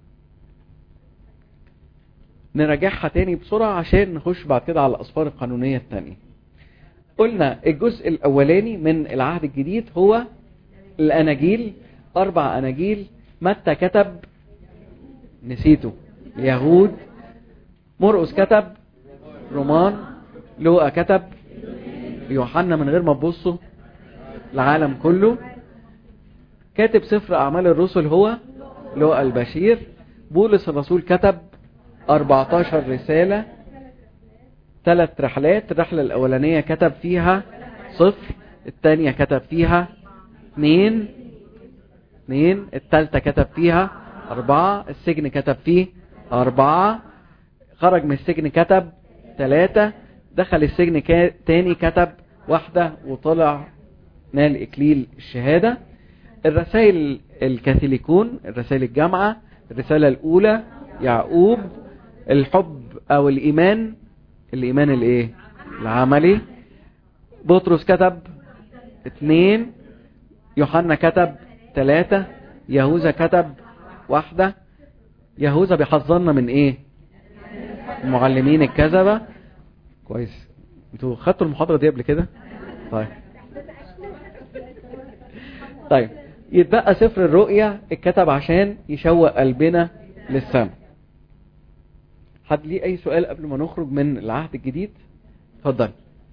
نراجعها تاني بسرعة عشان نخش بعد كده على الأسفار القانونية التانية قلنا الجزء الأولاني من العهد الجديد هو الأناجيل أربع أناجيل متى كتب نسيته يهود مرقس كتب رومان لوقا كتب يوحنا من غير ما تبصوا العالم كله كاتب سفر أعمال الرسل هو لوقا البشير بولس الرسول كتب 14 رسالة ثلاث رحلات الرحلة الأولانية كتب فيها صفر الثانية كتب فيها اثنين اثنين الثالثة كتب فيها أربعة السجن كتب فيه أربعة خرج من السجن كتب ثلاثة دخل السجن كا... تاني كتب واحدة وطلع نال إكليل الشهادة الرسائل الكاثوليكون الرسائل الجامعة الرسالة الأولى يعقوب الحب او الايمان الايمان الايه العملي بطرس كتب اثنين يوحنا كتب ثلاثة يهوذا كتب واحدة يهوذا بيحذرنا من ايه المعلمين الكذبة كويس انتوا خدتوا المحاضرة دي قبل كده طيب طيب يتبقى سفر الرؤيا اتكتب عشان يشوق قلبنا للسماء حد ليه اي سؤال قبل ما نخرج من العهد الجديد اتفضل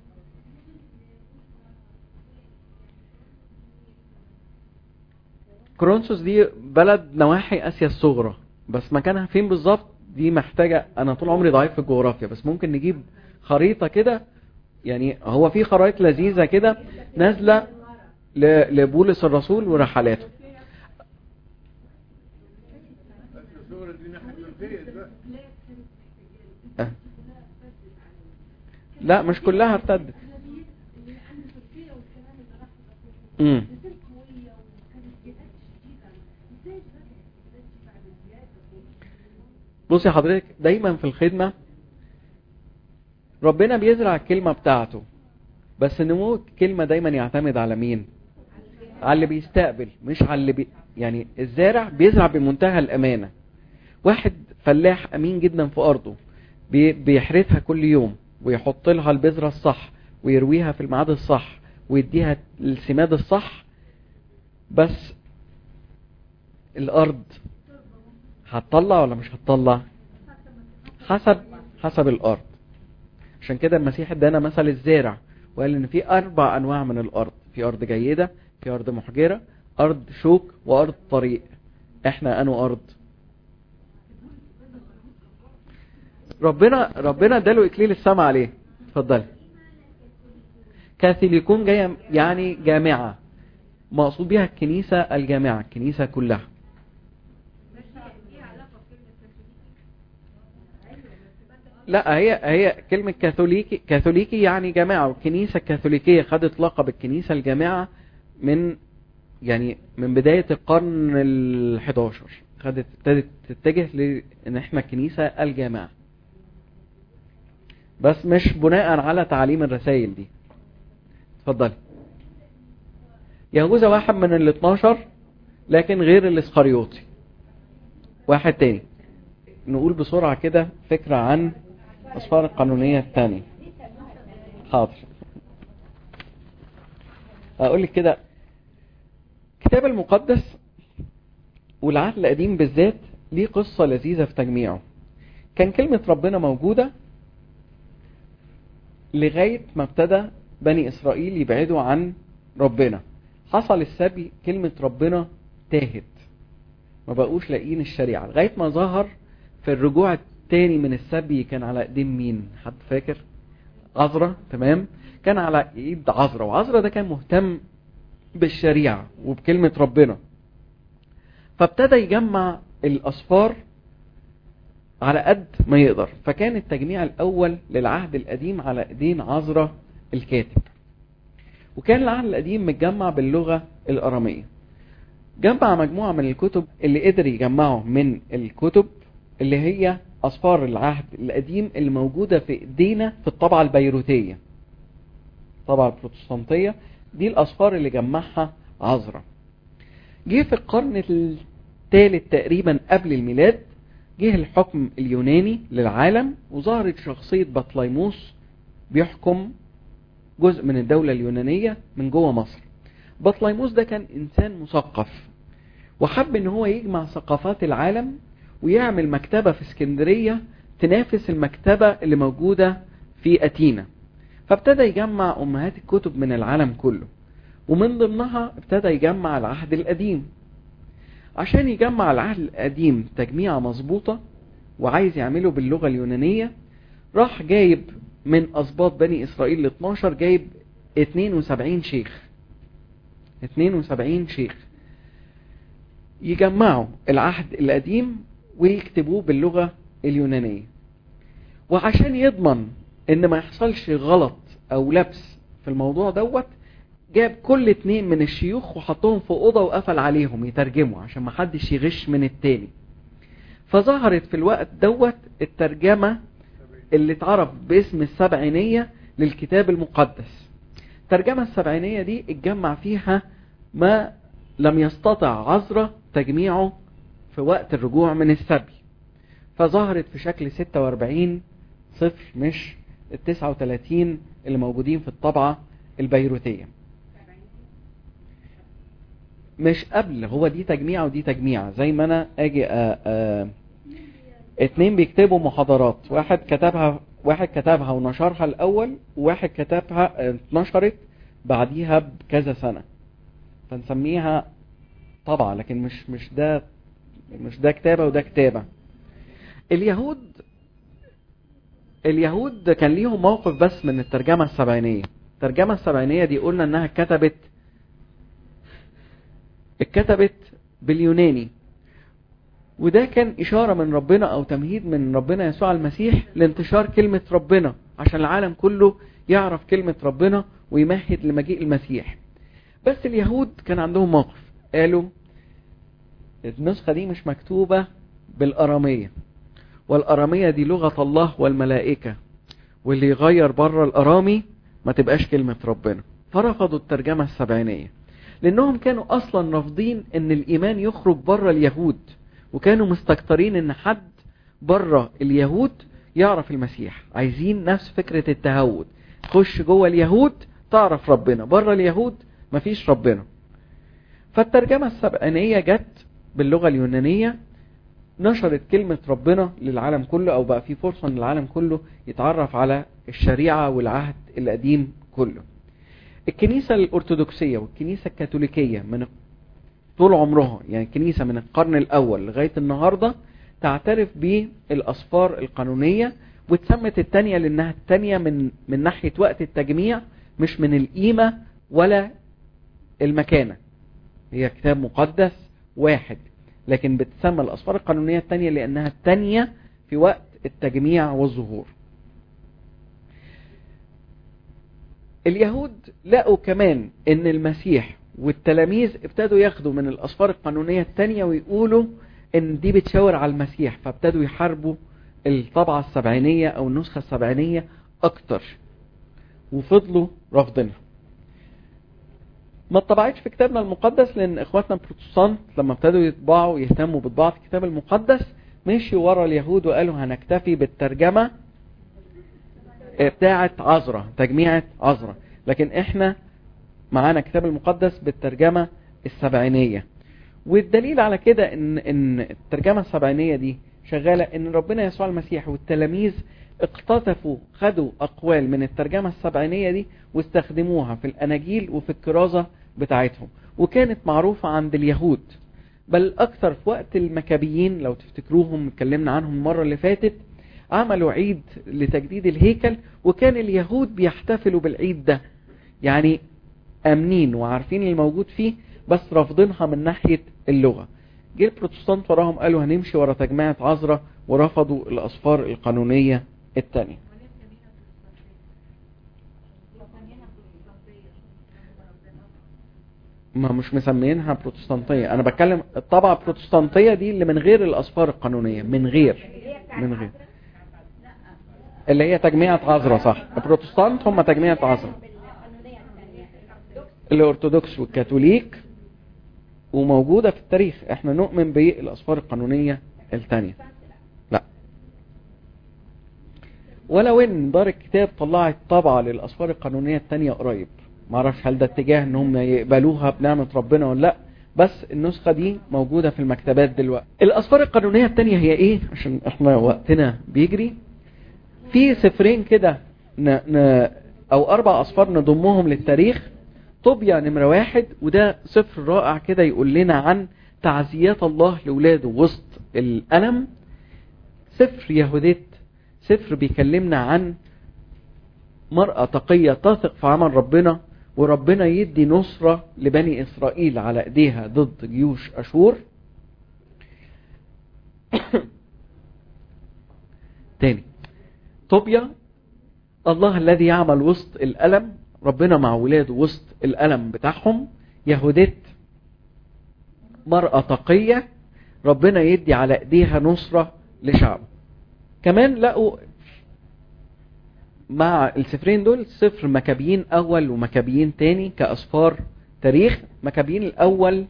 كرونسوس دي بلد نواحي اسيا الصغرى بس مكانها فين بالظبط دي محتاجة انا طول عمري ضعيف في الجغرافيا بس ممكن نجيب خريطة كده يعني هو في خرائط لذيذة كده نازلة لبولس الرسول ورحلاته أه. لا مش كلها ارتدت امم بصي حضرتك دايما في الخدمة ربنا بيزرع الكلمة بتاعته بس نمو الكلمة دايما يعتمد على مين على اللي بيستقبل مش على اللي بي... يعني الزارع بيزرع بمنتهى الأمانة واحد فلاح أمين جدا في أرضه بي... بيحرثها كل يوم ويحط لها البذرة الصح ويرويها في الميعاد الصح ويديها السماد الصح بس الأرض هتطلع ولا مش هتطلع حسب حسب الأرض عشان كده المسيح ادانا مثل الزارع وقال ان في اربع انواع من الارض في ارض جيدة في ارض محجرة ارض شوك وارض طريق احنا انو ارض ربنا ربنا اداله اكليل السماء عليه اتفضل كاثوليكون جايه يعني جامعه مقصود بيها الكنيسه الجامعه الكنيسه كلها لا هي هي كلمة كاثوليكي كاثوليكي يعني جماعة والكنيسة الكاثوليكية خدت لقب الكنيسة الجامعة من يعني من بداية القرن ال 11 خدت ابتدت تتجه لان احنا الكنيسة الجامعة بس مش بناء على تعليم الرسائل دي اتفضلي يهوذا واحد من ال 12 لكن غير الاسخريوطي واحد تاني نقول بسرعة كده فكرة عن أسفار القانونية الثانية حاضر أقول لك كده الكتاب المقدس والعهد القديم بالذات ليه قصة لذيذة في تجميعه كان كلمة ربنا موجودة لغاية ما ابتدى بني إسرائيل يبعدوا عن ربنا حصل السبي كلمة ربنا تاهت ما بقوش لاقيين الشريعة لغاية ما ظهر في الرجوع التاني من السبي كان على ايدين مين حد فاكر عذرا تمام كان على ايد عذرا وعذرا ده كان مهتم بالشريعة وبكلمة ربنا فابتدى يجمع الأصفار على قد ما يقدر فكان التجميع الأول للعهد القديم على ايدين عذرا الكاتب وكان العهد القديم متجمع باللغة الأرامية جمع مجموعة من الكتب اللي قدر يجمعه من الكتب اللي هي أصفار العهد القديم اللي موجودة في ايدينا في الطبعة البيروتية الطبعة البروتستانتية دي الأصفار اللي جمعها عذرا جه في القرن الثالث تقريبا قبل الميلاد جه الحكم اليوناني للعالم وظهرت شخصية بطليموس بيحكم جزء من الدولة اليونانية من جوه مصر بطليموس ده كان إنسان مثقف وحب ان هو يجمع ثقافات العالم ويعمل مكتبة في اسكندرية تنافس المكتبة اللي موجودة في أتينا فابتدى يجمع أمهات الكتب من العالم كله ومن ضمنها ابتدى يجمع العهد القديم عشان يجمع العهد القديم تجميعة مظبوطة وعايز يعمله باللغة اليونانية راح جايب من أسباط بني إسرائيل ال 12 جايب 72 شيخ 72 شيخ يجمعوا العهد القديم ويكتبوه باللغة اليونانية وعشان يضمن ان ما يحصلش غلط او لبس في الموضوع دوت جاب كل اتنين من الشيوخ وحطهم في اوضه وقفل عليهم يترجموا عشان ما حدش يغش من التاني فظهرت في الوقت دوت الترجمة اللي اتعرف باسم السبعينية للكتاب المقدس الترجمة السبعينية دي اتجمع فيها ما لم يستطع عذرة تجميعه في وقت الرجوع من السبي فظهرت في شكل 46 صفر مش ال 39 اللي موجودين في الطبعة البيروتية مش قبل هو دي تجميعة ودي تجميعة زي ما انا اجي أ... أ... اتنين بيكتبوا محاضرات واحد كتبها واحد كتبها ونشرها الاول وواحد كتبها اتنشرت بعديها بكذا سنة فنسميها طبعة لكن مش مش ده مش ده كتابة وده كتابة اليهود اليهود كان ليهم موقف بس من الترجمة السبعينية الترجمة السبعينية دي قلنا انها كتبت اتكتبت باليوناني وده كان إشارة من ربنا أو تمهيد من ربنا يسوع المسيح لانتشار كلمة ربنا عشان العالم كله يعرف كلمة ربنا ويمهد لمجيء المسيح بس اليهود كان عندهم موقف قالوا النسخة دي مش مكتوبة بالأرامية والأرامية دي لغة الله والملائكة واللي يغير بره الأرامي ما تبقاش كلمة ربنا فرفضوا الترجمة السبعينية لأنهم كانوا أصلا رافضين أن الإيمان يخرج بره اليهود وكانوا مستكترين أن حد بره اليهود يعرف المسيح عايزين نفس فكرة التهود خش جوه اليهود تعرف ربنا بره اليهود مفيش ربنا فالترجمة السبعينية جت باللغة اليونانية نشرت كلمة ربنا للعالم كله أو بقى في فرصة أن العالم كله يتعرف على الشريعة والعهد القديم كله الكنيسة الأرثوذكسية والكنيسة الكاثوليكية من طول عمرها يعني الكنيسة من القرن الأول لغاية النهاردة تعترف بالأصفار القانونية واتسمت التانية لأنها التانية من, من ناحية وقت التجميع مش من القيمة ولا المكانة هي كتاب مقدس واحد لكن بتسمى الأصفار القانونية التانية لأنها التانية في وقت التجميع والظهور اليهود لقوا كمان ان المسيح والتلاميذ ابتدوا ياخدوا من الأصفار القانونية التانية ويقولوا ان دي بتشاور على المسيح فابتدوا يحاربوا الطبعة السبعينية او النسخة السبعينية اكتر وفضلوا رافضينها ما اتطبعتش في كتابنا المقدس لان اخواتنا البروتستانت لما ابتدوا يطبعوا ويهتموا بطباعة الكتاب المقدس مشوا ورا اليهود وقالوا هنكتفي بالترجمة بتاعة عذرة تجميعة عذرة لكن احنا معانا الكتاب المقدس بالترجمة السبعينية والدليل على كده ان ان الترجمة السبعينية دي شغالة ان ربنا يسوع المسيح والتلاميذ اقتطفوا خدوا اقوال من الترجمة السبعينية دي واستخدموها في الاناجيل وفي الكرازة بتاعتهم وكانت معروفة عند اليهود بل اكثر في وقت المكابيين لو تفتكروهم اتكلمنا عنهم المرة اللي فاتت عملوا عيد لتجديد الهيكل وكان اليهود بيحتفلوا بالعيد ده يعني امنين وعارفين الموجود فيه بس رافضينها من ناحية اللغة جه البروتستانت وراهم قالوا هنمشي ورا تجميعة عذراء ورفضوا الأصفار القانونية التانية ما مش مسمينها بروتستانتية انا بتكلم الطبعة البروتستانتية دي اللي من غير الاصفار القانونية من غير من غير اللي هي تجميعة عذراء صح البروتستانت هم تجميعة عذراء الارثوذكس والكاثوليك وموجودة في التاريخ احنا نؤمن بالاصفار القانونية الثانية لا ولو ان دار الكتاب طلعت طبعة للاصفار القانونية الثانية قريب معرفش هل ده اتجاه ان هم يقبلوها بنعمة ربنا ولا لا بس النسخة دي موجودة في المكتبات دلوقتي الاصفار القانونية الثانية هي ايه عشان احنا وقتنا بيجري في سفرين كده ن... ن... او اربع اصفار نضمهم للتاريخ طوبيا نمرة واحد وده سفر رائع كده يقول لنا عن تعزيات الله لولاده وسط الألم سفر يهوديت سفر بيكلمنا عن مرأة تقية تثق في عمل ربنا وربنا يدي نصرة لبني إسرائيل على ايديها ضد جيوش أشور تاني طوبيا الله الذي يعمل وسط الألم ربنا مع ولاده وسط الألم بتاعهم يهودت مرأة تقية ربنا يدي على ايديها نصرة لشعبه كمان لقوا مع السفرين دول سفر مكابيين أول ومكابيين تاني كأسفار تاريخ مكابيين الأول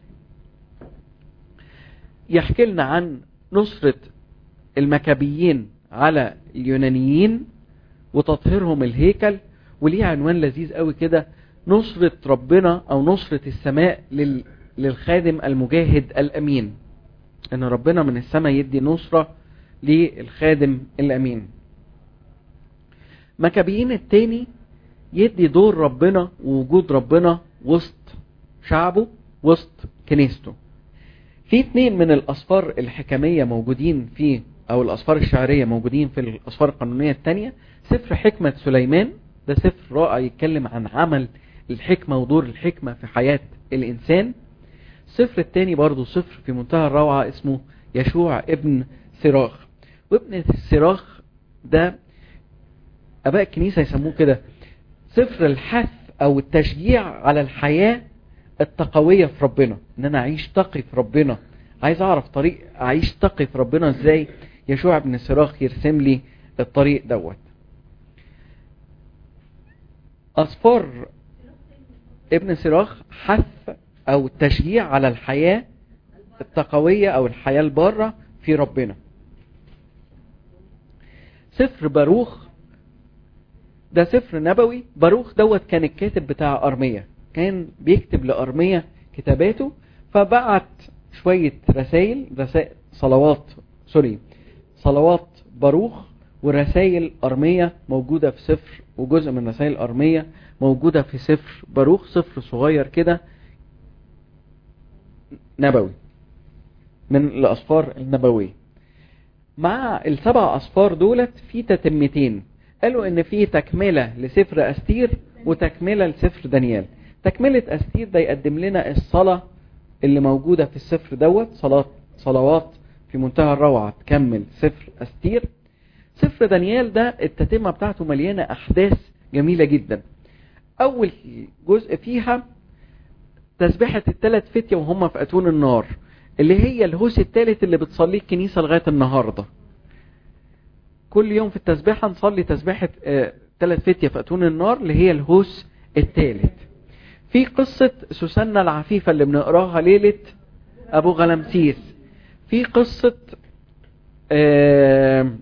يحكي لنا عن نصرة المكابيين على اليونانيين وتطهيرهم الهيكل وليه عنوان لذيذ قوي كده نصرة ربنا او نصرة السماء لل... للخادم المجاهد الامين ان ربنا من السماء يدي نصرة للخادم الامين مكابيين التاني يدي دور ربنا ووجود ربنا وسط شعبه وسط كنيسته في اتنين من الاسفار الحكمية موجودين في او الاسفار الشعرية موجودين في الاسفار القانونية التانية سفر حكمة سليمان ده سفر رائع يتكلم عن عمل الحكمة ودور الحكمة في حياة الإنسان السفر التاني برضو سفر في منتهى الروعة اسمه يشوع ابن سراخ وابن سراخ ده أباء الكنيسة يسموه كده سفر الحث أو التشجيع على الحياة التقوية في ربنا ان انا اعيش تقي في ربنا عايز اعرف طريق اعيش تقي في ربنا ازاي يشوع ابن سراخ يرسم لي الطريق دوت أصفار ابن سراخ حث أو تشجيع على الحياة التقوية أو الحياة البارة في ربنا سفر باروخ ده سفر نبوي باروخ دوت كان الكاتب بتاع أرمية كان بيكتب لأرمية كتاباته فبعت شوية رسائل رسائل صلوات سوري صلوات باروخ ورسائل أرمية موجودة في سفر وجزء من رسائل أرمية موجودة في سفر باروخ سفر صغير كده نبوي من الأصفار النبوية مع السبع أصفار دولت في تتمتين قالوا ان في تكملة لسفر أستير وتكملة لسفر دانيال تكملة أستير ده يقدم لنا الصلاة اللي موجودة في السفر دوت صلاة صلوات في منتهى الروعة تكمل سفر أستير سفر دانيال ده التتمة بتاعته مليانة أحداث جميلة جدا أول جزء فيها تسبيحة الثلاث فتية وهم في أتون النار اللي هي الهوس الثالث اللي بتصليه الكنيسة لغاية النهاردة كل يوم في التسبيحة نصلي تسبيحة ثلاث فتية في أتون النار اللي هي الهوس الثالث في قصة سوسنة العفيفة اللي بنقراها ليلة ابو غلمسيس في قصة آه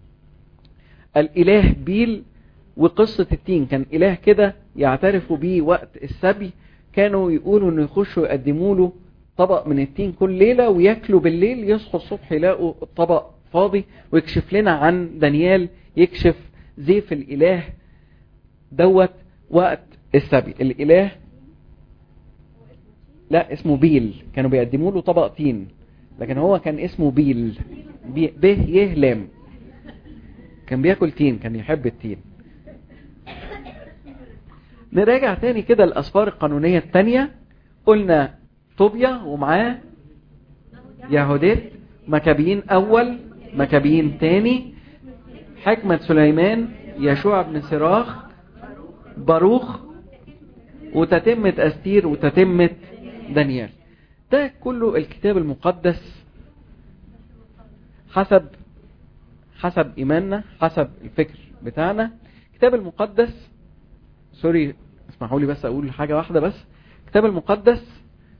الاله بيل وقصة التين كان اله كده يعترفوا بيه وقت السبي كانوا يقولوا انه يخشوا يقدموا له طبق من التين كل ليلة وياكلوا بالليل يصحوا الصبح يلاقوا الطبق فاضي ويكشف لنا عن دانيال يكشف زيف الاله دوت وقت السبي الاله لا اسمه بيل كانوا بيقدموا له طبق تين لكن هو كان اسمه بيل بي به يه لام كان بياكل تين كان يحب التين نراجع تاني كده الاسفار القانونية التانية قلنا طوبيا ومعاه يهوديت مكابين اول مكابين تاني حكمة سليمان يشوع بن سراخ باروخ وتتمة أستير وتتمة دانيال ده كله الكتاب المقدس حسب حسب إيماننا حسب الفكر بتاعنا الكتاب المقدس سوري اسمحوا لي بس أقول حاجة واحدة بس الكتاب المقدس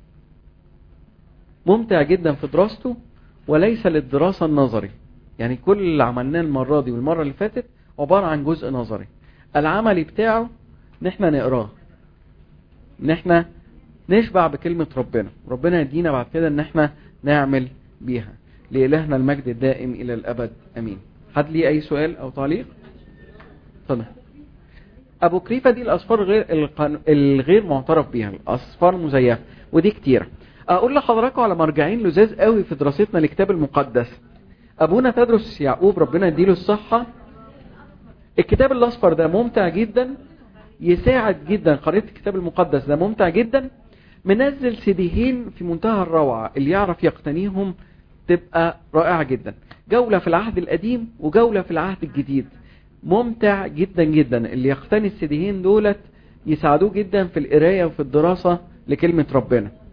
ممتع جدا في دراسته وليس للدراسة النظري يعني كل اللي عملناه المرة دي والمرة اللي فاتت عبارة عن جزء نظري العملي بتاعه ان احنا نقراه ان احنا نشبع بكلمة ربنا ربنا يدينا بعد كده ان احنا نعمل بيها لإلهنا المجد الدائم الى الابد امين حد ليه اي سؤال او تعليق اتفضل ابو كريفة دي الاصفار غير القان... الغير معترف بيها الاصفار مزيفة ودي كتيرة اقول لحضراتكم على مرجعين لزاز قوي في دراستنا للكتاب المقدس ابونا تدرس يعقوب ربنا يديله الصحة الكتاب الاصفر ده ممتع جدا يساعد جدا قريت الكتاب المقدس ده ممتع جدا منزل سيديهين في منتهى الروعة اللي يعرف يقتنيهم تبقى رائعة جدا جولة في العهد القديم وجولة في العهد الجديد ممتع جدا جدا اللي يقتني السيديهين دولت يساعدوه جدا في القراية وفي الدراسة لكلمة ربنا